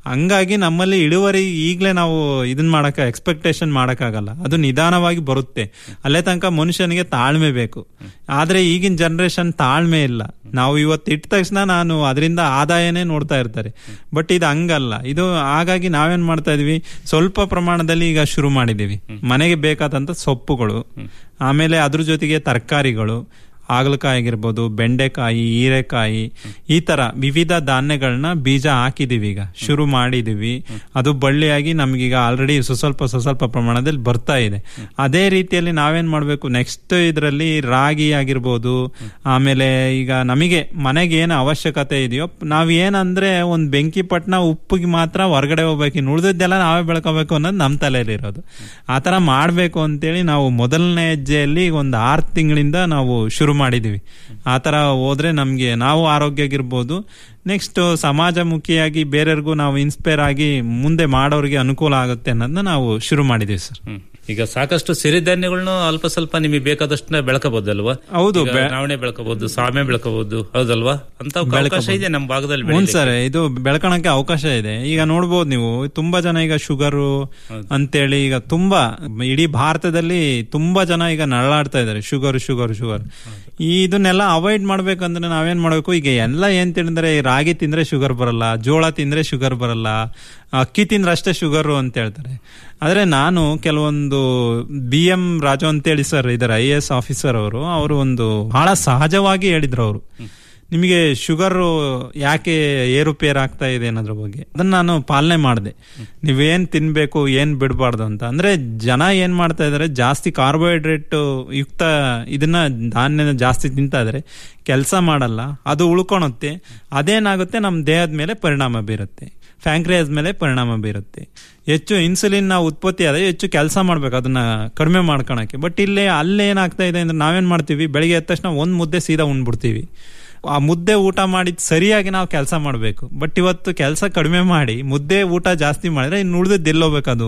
ಹಂಗಾಗಿ ನಮ್ಮಲ್ಲಿ ಇಳುವರಿ ಈಗಲೇ ನಾವು ಇದನ್ನ ಮಾಡಕ ಎಕ್ಸ್ಪೆಕ್ಟೇಷನ್ ಮಾಡಕ್ಕಾಗಲ್ಲ ಅದು ನಿಧಾನವಾಗಿ ಬರುತ್ತೆ ಅಲ್ಲೇ ತನಕ ಮನುಷ್ಯನಿಗೆ ತಾಳ್ಮೆ ಬೇಕು ಆದ್ರೆ ಈಗಿನ ಜನರೇಷನ್ ತಾಳ್ಮೆ ಇಲ್ಲ ನಾವು ಇವತ್ತು ಇಟ್ಟ ತಕ್ಷಣ ನಾನು ಅದರಿಂದ ಆದಾಯನೇ ನೋಡ್ತಾ ಇರ್ತಾರೆ ಬಟ್ ಇದು ಹಂಗಲ್ಲ ಇದು ಹಾಗಾಗಿ ನಾವೇನ್ ಮಾಡ್ತಾ ಇದೀವಿ ಸ್ವಲ್ಪ ಪ್ರಮಾಣದಲ್ಲಿ ಈಗ ಶುರು ಮಾಡಿದೀವಿ ಮನೆಗೆ ಬೇಕಾದಂತ ಸೊಪ್ಪುಗಳು ಆಮೇಲೆ ಅದ್ರ ಜೊತೆಗೆ ತರಕಾರಿಗಳು ಹಾಗಲಕಾಯಿ ಆಗಿರ್ಬೋದು ಬೆಂಡೆಕಾಯಿ ಹೀರೆಕಾಯಿ ಈ ತರ ವಿವಿಧ ಧಾನ್ಯಗಳನ್ನ ಬೀಜ ಹಾಕಿದೀವಿ ಈಗ ಶುರು ಮಾಡಿದೀವಿ ಅದು ಬಳ್ಳಿಯಾಗಿ ನಮ್ಗೀಗ ಆಲ್ರೆಡಿ ಸ್ವಲ್ಪ ಸ್ವಲ್ಪ ಪ್ರಮಾಣದಲ್ಲಿ ಬರ್ತಾ ಇದೆ ಅದೇ ರೀತಿಯಲ್ಲಿ ನಾವೇನ್ ಮಾಡ್ಬೇಕು ನೆಕ್ಸ್ಟ್ ಇದರಲ್ಲಿ ರಾಗಿ ಆಗಿರ್ಬೋದು ಆಮೇಲೆ ಈಗ ನಮಗೆ ಮನೆಗೆ ಏನು ಅವಶ್ಯಕತೆ ಇದೆಯೋ ನಾವ್ ಏನಂದ್ರೆ ಒಂದ್ ಬೆಂಕಿ ಪಟ್ನ ಉಪ್ಪಿಗೆ ಮಾತ್ರ ಹೊರಗಡೆ ಹೋಗ್ಬೇಕು ಇನ್ನು ಉಳಿದದ್ದೆಲ್ಲ ನಾವೇ ಬೆಳ್ಕೋಬೇಕು ಅನ್ನೋದು ನಮ್ಮ ತಲೆಯಲ್ಲಿ ಇರೋದು ಆತರ ಮಾಡ್ಬೇಕು ಅಂತೇಳಿ ನಾವು ಮೊದಲನೇ ಹೆಜ್ಜೆಯಲ್ಲಿ ಒಂದು ಆರು ತಿಂಗಳಿಂದ ನಾವು ಶುರು ಮಾಡಿದೀವಿ ಆ ತರ ಹೋದ್ರೆ ನಮ್ಗೆ ನಾವು ಆರೋಗ್ಯಗಿರ್ಬೋದು ನೆಕ್ಸ್ಟ್ ಸಮಾಜಮುಖಿಯಾಗಿ ಬೇರೆಯವ್ರಿಗೂ ನಾವು ಇನ್ಸ್ಪೈರ್ ಆಗಿ ಮುಂದೆ ಮಾಡೋರಿಗೆ ಅನುಕೂಲ ಆಗುತ್ತೆ ಅನ್ನೋದನ್ನ ನಾವು ಶುರು ಮಾಡಿದೀವಿ ಸರ್ ಈಗ ಸಾಕಷ್ಟು ಸಿರಿಧಾನ್ಯಗಳನ್ನು ಅಲ್ಪ ಸ್ವಲ್ಪ ನಿಮಗೆ ಬೇಕಾದಷ್ಟನ್ನ ಬೆಳಕಬಹುದಲ್ವಾ ಹೌದು, ಈಗ ಬೆ- ನವಣೆ ಬೆಳಕಬಹುದು ಸಾಮೆ ಬೆಳಕಬಹುದು ಹೌದಲ್ವಾ ಅಂತ ಅವಕಾಶ ಇದೆ ನಮ್ಮ ಭಾಗದಲ್ಲಿ ಹ್ಞೂ ಬೆಳೀಲಿಕ್ಕೆ. ಸರ್ ಇದು ಬೆಳ್ಕೊಳಕ್ಕೆ ಅವಕಾಶ ಇದೆ ಈಗ ನೋಡ್ಬೋದು ನೀವು ತುಂಬಾ ಜನ ಈಗ ಶುಗರು ಅಂತೇಳಿ ಈಗ ತುಂಬಾ ಇಡೀ ಭಾರತದಲ್ಲಿ ತುಂಬಾ ಜನ ಈಗ ನರಳಾಡ್ತಾ ಇದ್ದಾರೆ ಶುಗರ್ ಶುಗರ್ ಶುಗರ್ ಇದನ್ನೆಲ್ಲ ಅವಾಯ್ಡ್ ಮಾಡ್ಬೇಕಂದ್ರೆ ನಾವೇನ್ ಮಾಡ್ಬೇಕು ಈಗ ಎಲ್ಲ ಏನ್ ತಿಂದ್ರೆ ರಾಗಿ ತಿಂದ್ರೆ ಶುಗರ್ ಬರಲ್ಲ ಜೋಳ ತಿಂದ್ರೆ ಶುಗರ್ ಬರಲ್ಲ ಅಕ್ಕಿ ತಿಂದ್ರೆ ಅಷ್ಟೇ ಶುಗರು ಅಂತ ಹೇಳ್ತಾರೆ ಆದ್ರೆ ನಾನು ಕೆಲವೊಂದು ಬಿ ಎಂ ರಾಜು ಅಂತೇಳಿ ಸರ್ ಇದಾರೆ ಐ ಎ ಎಸ್ ಆಫೀಸರ್ ಅವರು ಅವರು ಒಂದು ಬಹಳ ಸಹಜವಾಗಿ ಹೇಳಿದ್ರು ಅವರು ನಿಮಗೆ ಶುಗರ್ ಯಾಕೆ ಏರುಪೇರು ಆಗ್ತಾ ಇದೆ ಅನ್ನೋದ್ರ ಬಗ್ಗೆ ಅದನ್ನ ನಾನು ಪಾಲನೆ ಮಾಡಿದೆ ನೀವೇನ್ ತಿನ್ಬೇಕು ಏನ್ ಬಿಡಬಾರ್ದು ಅಂತ ಅಂದ್ರೆ ಜನ ಏನ್ ಮಾಡ್ತಾ ಇದಾರೆ ಜಾಸ್ತಿ ಕಾರ್ಬೋಹೈಡ್ರೇಟ್ ಯುಕ್ತ ಇದನ್ನ ಧಾನ್ಯನ ಜಾಸ್ತಿ ತಿಂತಾ ಇದಾರೆ ಕೆಲಸ ಮಾಡಲ್ಲ ಅದು ಉಳ್ಕೊಳುತ್ತೆ ಅದೇನಾಗುತ್ತೆ ನಮ್ಮ ದೇಹದ ಮೇಲೆ ಪರಿಣಾಮ ಬೀರುತ್ತೆ ಫ್ಯಾಂಕ್ರಿಯಾಸ್ ಮೇಲೆ ಪರಿಣಾಮ ಬೀರುತ್ತೆ ಹೆಚ್ಚು ಇನ್ಸುಲಿನ್ ನಾವು ಉತ್ಪತ್ತಿ ಆದ್ರೆ ಹೆಚ್ಚು ಕೆಲಸ ಮಾಡ್ಬೇಕು ಅದನ್ನ ಕಡಿಮೆ ಮಾಡ್ಕೊಳಕ್ಕೆ ಬಟ್ ಇಲ್ಲಿ ಅಲ್ಲೇ ಏನಾಗ್ತಾ ಇದೆ ಅಂದ್ರೆ ನಾವೇನ್ ಮಾಡ್ತೀವಿ ಬೆಳಿಗ್ಗೆ ಎದ್ದ ತಕ್ಷಣ ಒಂದ್ ಮುದ್ದೆ ಸೀದಾ ಉಂಡ್ಬಿಡ್ತೀವಿ ಆ ಮುದ್ದೆ ಊಟ ಮಾಡಿದ್ ಸರಿಯಾಗಿ ನಾವು ಕೆಲಸ ಮಾಡಬೇಕು ಬಟ್ ಇವತ್ತು ಕೆಲಸ ಕಡಿಮೆ ಮಾಡಿ ಮುದ್ದೆ ಊಟ ಜಾಸ್ತಿ ಮಾಡಿದ್ರೆ ಇನ್ನು ಉಳಿದದ್ದು ಎಲ್ಲೋಬೇಕದು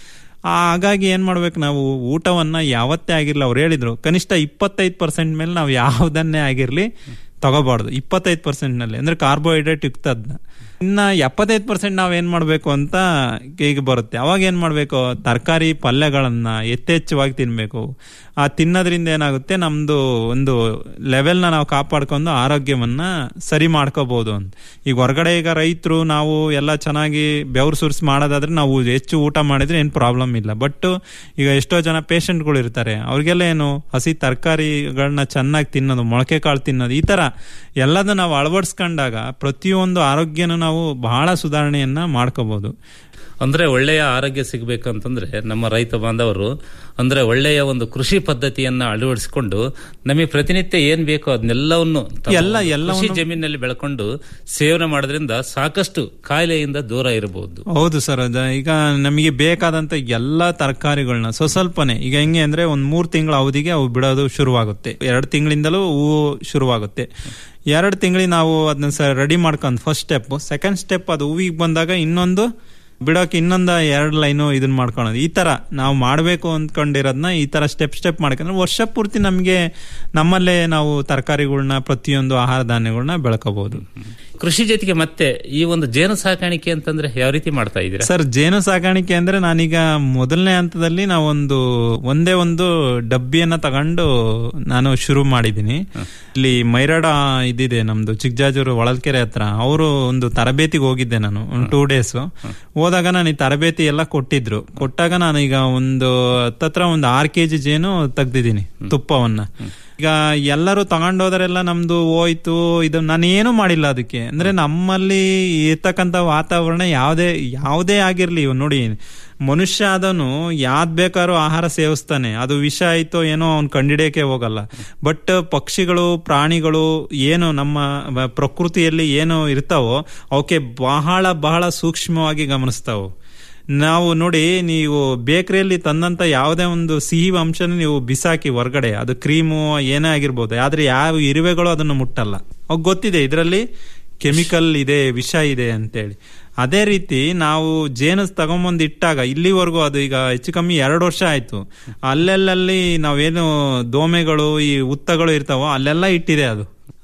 ಆ, ಹಾಗಾಗಿ ಏನ್ ಮಾಡ್ಬೇಕು ನಾವು ಊಟವನ್ನ ಯಾವತ್ತೇ ಆಗಿರ್ಲಿ ಅವ್ರು ಹೇಳಿದ್ರು ಕನಿಷ್ಠ ಇಪ್ಪತ್ತೈದು ಪರ್ಸೆಂಟ್ ಮೇಲೆ ನಾವು ಯಾವುದನ್ನೇ ಆಗಿರ್ಲಿ ತಗೋಬಾರ್ದು ಇಪ್ಪತ್ತೈದು ಪರ್ಸೆಂಟ್ ನಲ್ಲಿ ಅಂದ್ರೆ ಕಾರ್ಬೋಹೈಡ್ರೇಟ್ ಯುಕ್ತ ಅದನ್ನ ಇನ್ನ ಎಪ್ಪತ್ತೈದು ಪರ್ಸೆಂಟ್ ನಾವ್ ಏನ್ ಮಾಡ್ಬೇಕು ಅಂತ ಈಗ ಬರುತ್ತೆ ಅವಾಗ ಏನ್ ಮಾಡ್ಬೇಕು ತರಕಾರಿ ಪಲ್ಯಗಳನ್ನ ಯಥೇಚ್ಛವಾಗಿ ತಿನ್ಬೇಕು ಆ ತಿನ್ನೋದ್ರಿಂದ ಏನಾಗುತ್ತೆ ನಮ್ದು ಒಂದು ಲೆವೆಲ್ನ ನಾವು ಕಾಪಾಡ್ಕೊಂಡು ಆರೋಗ್ಯವನ್ನ ಸರಿ ಮಾಡ್ಕೋಬಹುದು ಅಂತ ಈಗ ಹೊರಗಡೆ ಈಗ ರೈತರು ನಾವು ಎಲ್ಲ ಚೆನ್ನಾಗಿ ಬೆವರು ಸುರಿಸಿ ಮಾಡೋದಾದ್ರೆ ನಾವು ಹೆಚ್ಚು ಊಟ ಮಾಡಿದ್ರೆ ಏನ್ ಪ್ರಾಬ್ಲಮ್ ಇಲ್ಲ ಬಟ್ ಈಗ ಎಷ್ಟೋ ಜನ ಪೇಷಂಟ್ಗಳು ಇರ್ತಾರೆ ಅವ್ರಿಗೆಲ್ಲ ಏನು ಹಸಿ ತರಕಾರಿಗಳನ್ನ ಚೆನ್ನಾಗಿ ತಿನ್ನೋದು ಮೊಳಕೆ ಕಾಳು ತಿನ್ನೋದು ಈ ತರ ಎಲ್ಲದನ್ನ ನಾವು ಅಳವಡಿಸ್ಕೊಂಡಾಗ ಪ್ರತಿಯೊಂದು ಆರೋಗ್ಯನೂ ನಾವು ಬಹಳ ಸುಧಾರಣೆಯನ್ನ ಮಾಡ್ಕೋಬಹುದು ಅಂದ್ರೆ ಒಳ್ಳೆಯ ಆರೋಗ್ಯ ಸಿಗಬೇಕಂತಂದ್ರೆ ನಮ್ಮ ರೈತ ಬಾಂಧವರು ಅಂದ್ರೆ ಒಳ್ಳೆಯ ಒಂದು ಕೃಷಿ ಪದ್ಧತಿಯನ್ನ ಅಳವಡಿಸಿಕೊಂಡು ನಮಗೆ ಪ್ರತಿನಿತ್ಯ ಏನ್ ಬೇಕೋ ಅದನ್ನೆಲ್ಲವನ್ನು ತಮ್ಮ ಎಲ್ಲ- ಕೃಷಿ ಎಲ್ಲವನ್ನು- ಜಮೀನಿನಲ್ಲಿ ಬೆಳ್ಕೊಂಡು ಸೇವನೆ ಮಾಡೋದ್ರಿಂದ ಸಾಕಷ್ಟು ಕಾಯಿಲೆಯಿಂದ ದೂರ ಇರಬಹುದು ಹೌದು ಸರ್ ಅದ ಈಗ ನಮಗೆ ಬೇಕಾದಂತ ಎಲ್ಲಾ ತರಕಾರಿಗಳನ್ನ ಸೊ ಸ್ವಲ್ಪನೇ ಈಗ ಹೆಂಗೆ ಅಂದ್ರೆ ಒಂದ್ ಮೂರ್ ತಿಂಗಳ ಅವಧಿಗೆ ಅವು ಬಿಡೋದು ಶುರುವಾಗುತ್ತೆ ಎರಡು ತಿಂಗಳಿಂದಲೂ ಹೂವು ಶುರುವಾಗುತ್ತೆ ಎರಡು ತಿಂಗಳಿಗೆ ನಾವು ಅದನ್ನ ರೆಡಿ ಮಾಡ್ಕೊಂಡು ಫಸ್ಟ್ ಸ್ಟೆಪ್ ಸೆಕೆಂಡ್ ಸ್ಟೆಪ್ ಅದು ಹೂವಿಗೆ ಬಂದಾಗ ಇನ್ನೊಂದು ಬಿಡೋಕೆ ಇನ್ನೊಂದು ಎರಡು ಲೈನು ಇದನ್ನ ಮಾಡ್ಕೊಳೋದು ಈ ತರ ನಾವು ಮಾಡಬೇಕು ಅಂದ್ಕೊಂಡಿರೋದನ್ನ ಈ ತರ ಸ್ಟೆಪ್ ಸ್ಟೆಪ್ ಮಾಡ್ಕೊಂಡ್ರೆ ವರ್ಷ ಪೂರ್ತಿ ನಮಗೆ ನಮ್ಮಲ್ಲೇ ನಾವು ತರಕಾರಿಗಳನ್ನ ಪ್ರತಿಯೊಂದು ಆಹಾರ ಧಾನ್ಯಗಳನ್ನ ಬೆಳ್ಕೋಬಹುದು ಕೃಷಿ ಜೊತೆಗೆ ಮತ್ತೆ ಈ ಒಂದು ಜೇನು ಸಾಕಾಣಿಕೆ ಅಂತಂದ್ರೆ ಯಾವ ರೀತಿ ಮಾಡ್ತಾ ಇದ್ದೀರಾ ಸರ್ ಜೇನು ಸಾಕಾಣಿಕೆ ಅಂದ್ರೆ ನಾನೀಗ ಮೊದಲನೇ ಹಂತದಲ್ಲಿ ನಾವೊಂದು ಒಂದೇ ಒಂದು ಡಬ್ಬಿಯನ್ನ ತಗೊಂಡು ನಾನು ಶುರು ಮಾಡಿದ್ದೀನಿ ಇಲ್ಲಿ ಮೈರಾಡ ಇದಿದೆ ನಮ್ದು ಚಿಕ್ಕಜಾಜೂರು ಹೊಳಲ್ಕೆರೆ ಹತ್ರ ಅವರು ಒಂದು ತರಬೇತಿಗೆ ಹೋಗಿದ್ದೆ ನಾನು ಒಂದು ಟೂ ಡೇಸ್ ಹೋದಾಗ ನಾನು ಈ ತರಬೇತಿ ಎಲ್ಲ ಕೊಟ್ಟಿದ್ರು ಕೊಟ್ಟಾಗ ನಾನು ಈಗ ಒಂದು ಹತ್ತತ್ರ ಒಂದು ಆರ್ ಕೆಜಿ ಜೇನು ತೆಗ್ದಿದ್ದೀನಿ ತುಪ್ಪವನ್ನ ಈಗ ಎಲ್ಲರೂ ತಗೊಂಡೋದ್ರೆಲ್ಲ ನಮ್ದು ಹೋಯ್ತು ಇದು ನಾನು ಏನು ಮಾಡಿಲ್ಲ ಅದಕ್ಕೆ ಅಂದ್ರೆ ನಮ್ಮಲ್ಲಿ ಇರ್ತಕ್ಕಂಥ ವಾತಾವರಣ ಯಾವುದೇ ಯಾವುದೇ ಆಗಿರ್ಲಿ ಇವ್ ನೋಡಿ ಮನುಷ್ಯ ಅದನು ಯಾವ್ದ್ ಬೇಕಾದ್ರೂ ಆಹಾರ ಸೇವಿಸ್ತಾನೆ ಅದು ವಿಷ ಆಯ್ತೋ ಏನೋ ಅವ್ನು ಕಂಡಿಡಿಯಕ್ಕೆ ಹೋಗಲ್ಲ ಬಟ್ ಪಕ್ಷಿಗಳು ಪ್ರಾಣಿಗಳು ಏನು ನಮ್ಮ ಬ- ಪ್ರಕೃತಿಯಲ್ಲಿ ಏನು ಇರ್ತಾವೋ ಅವಕ್ಕೆ ಬಹಳ ಬಹಳ ಸೂಕ್ಷ್ಮವಾಗಿ ಗಮನಿಸ್ತಾವು ನಾವು ನೋಡಿ ನೀವು ಬೇಕರಿಯಲ್ಲಿ ತಂದಂತ ಯಾವುದೇ ಒಂದು ಸಿಹಿ ಅಂಶನ ನೀವು ಬಿಸಾಕಿ ಹೊರಗಡೆ ಅದು ಕ್ರೀಮು ಏನೇ ಆಗಿರ್ಬೋದು ಆದ್ರೆ ಯಾವ ಇರುವೆಗಳು ಅದನ್ನು ಮುಟ್ಟಲ್ಲ ಅವ್ ಗೊತ್ತಿದೆ ಇದರಲ್ಲಿ ಕೆಮಿಕಲ್ ಇದೆ ವಿಷ ಇದೆ ಅಂತೇಳಿ ಅದೇ ರೀತಿ ನಾವು ಜೇನು ತಗೊಂಬಂದು ಇಟ್ಟಾಗ ಇಲ್ಲಿವರೆಗೂ ಅದು ಈಗ ಹೆಚ್ಚು ಕಮ್ಮಿ ಎರಡು ವರ್ಷ ಆಯ್ತು ಅಲ್ಲೆಲ್ಲಲ್ಲಿ ನಾವೇನು ದೋಮೆಗಳು ಈ ಉತ್ತಗಳು ಇರ್ತಾವೋ ಅಲ್ಲೆಲ್ಲ ಇಟ್ಟಿದೆ ಅದು